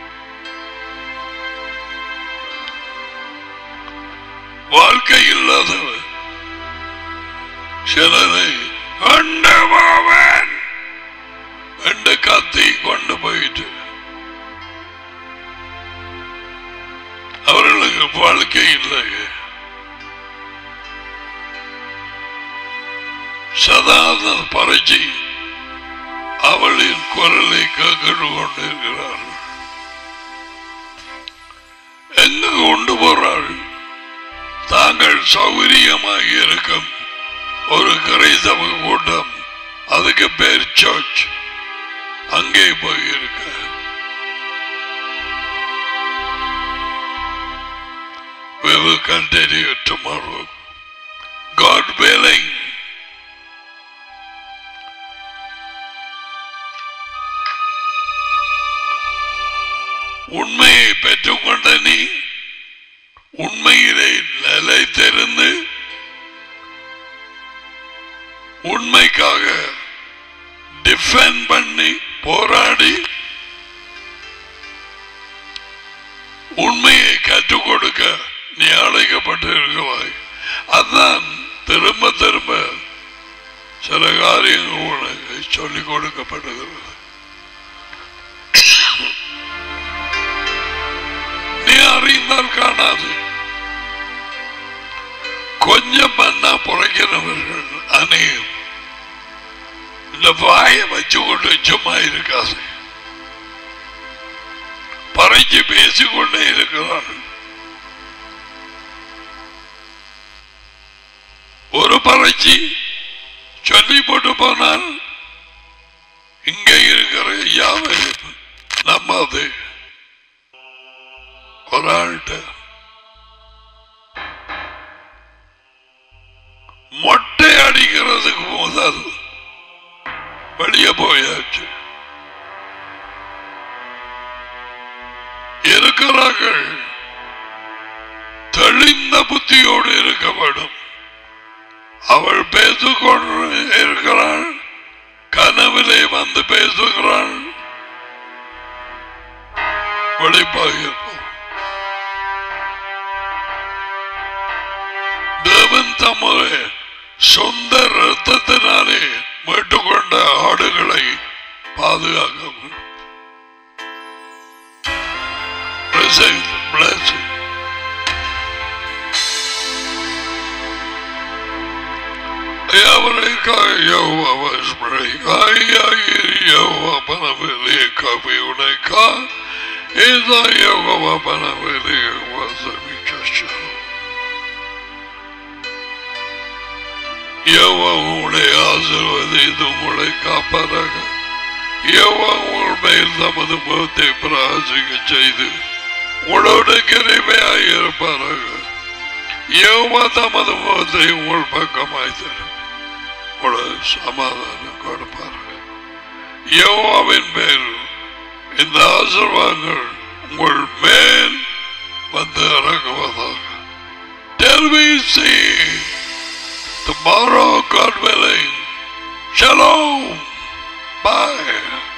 வாழ்க்கை இல்லாதவன் சிலரை அண்டவாவன் என்று கத்தி கொண்டு போயிட்டு அவர்களுக்கு வாழ்க்கை இல்லை சதாத பறிச்சு அவளின் குரலை கேட்டு கொண்டிருக்கிறார்கள் எங்கு கொண்டு போறாள் தாங்கள் சௌகரியமாக இருக்கும் ஒரு கிரைதவ கூட்டம் அதுக்கு பேர் சர்ச் அங்கே போயிருக்க We will continue tomorrow. God willing. உண்மையை பெற்றுக்கொண்ட நீ உண்மையிலே நிலைத்திருந்து உண்மைக்காக டிஃபெண்ட் பண்ணி போராடி உண்மையை கற்றுக் கொடுக்க நீ அழைக்கப்பட்டு இருக்கிறாய் அதான் திரும்ப திரும்ப சில காரியங்கள் உனக்கு சொல்லிக் கொடுக்கப்படுகிறது நீ அறிந்தால் காணாது கொஞ்சம் பண்ணா புறக்கிறவர்கள் அநேகம் இந்த வாயை வச்சு கொண்டு சும்மா இருக்காது பறைச்சு பேசிக்கொண்டே இருக்கிறார்கள் ஒரு பறைச்சி சொல்லி போட்டு போனால் இங்க இருக்கிற யாவையும் நம்மது ஒரு ஆள்கிட்ட மொட்டை அடிக்கிறதுக்கு முதல் வெளியே போயாச்சு இருக்கிறார்கள் தெளிந்த புத்தியோடு இருக்க வேண்டும் அவள் பேசிக்கொண்டு இருக்கிறாள் கனவிலே வந்து பேசுகிறாள் வெளிப்பாக இருப்போம் தேவன் தம்முடைய சொந்த ரத்தத்தினாலே மீட்டுக்கொண்ட ஆடுகளை பாதுகாக்க வேண்டும். Receive the blessing. அவரைக்காக யோவா யோவா பணவிலே கவி உனைக்கா இதா யோவா பணவிலே வசமிக்க யோவா உங்களை ஆசிர்வதித்து உங்களை காப்பாராக யோவா உங்கள் மேல் தமது முகத்தை பிராசிக்க செய்து உங்களோட கிருமையாய் இருப்பாராக யோவா தமது முகத்தை உங்கள் பக்கமாய் தரும் உங்களோட சமாதானம் கொடுப்பார்கள் யோவாவின் பேர் இந்த ஆசீர்வாதங்கள் உங்கள் மேல் வந்து இறங்குவதாக Tell me, see, tomorrow, God willing. Shalom. Bye.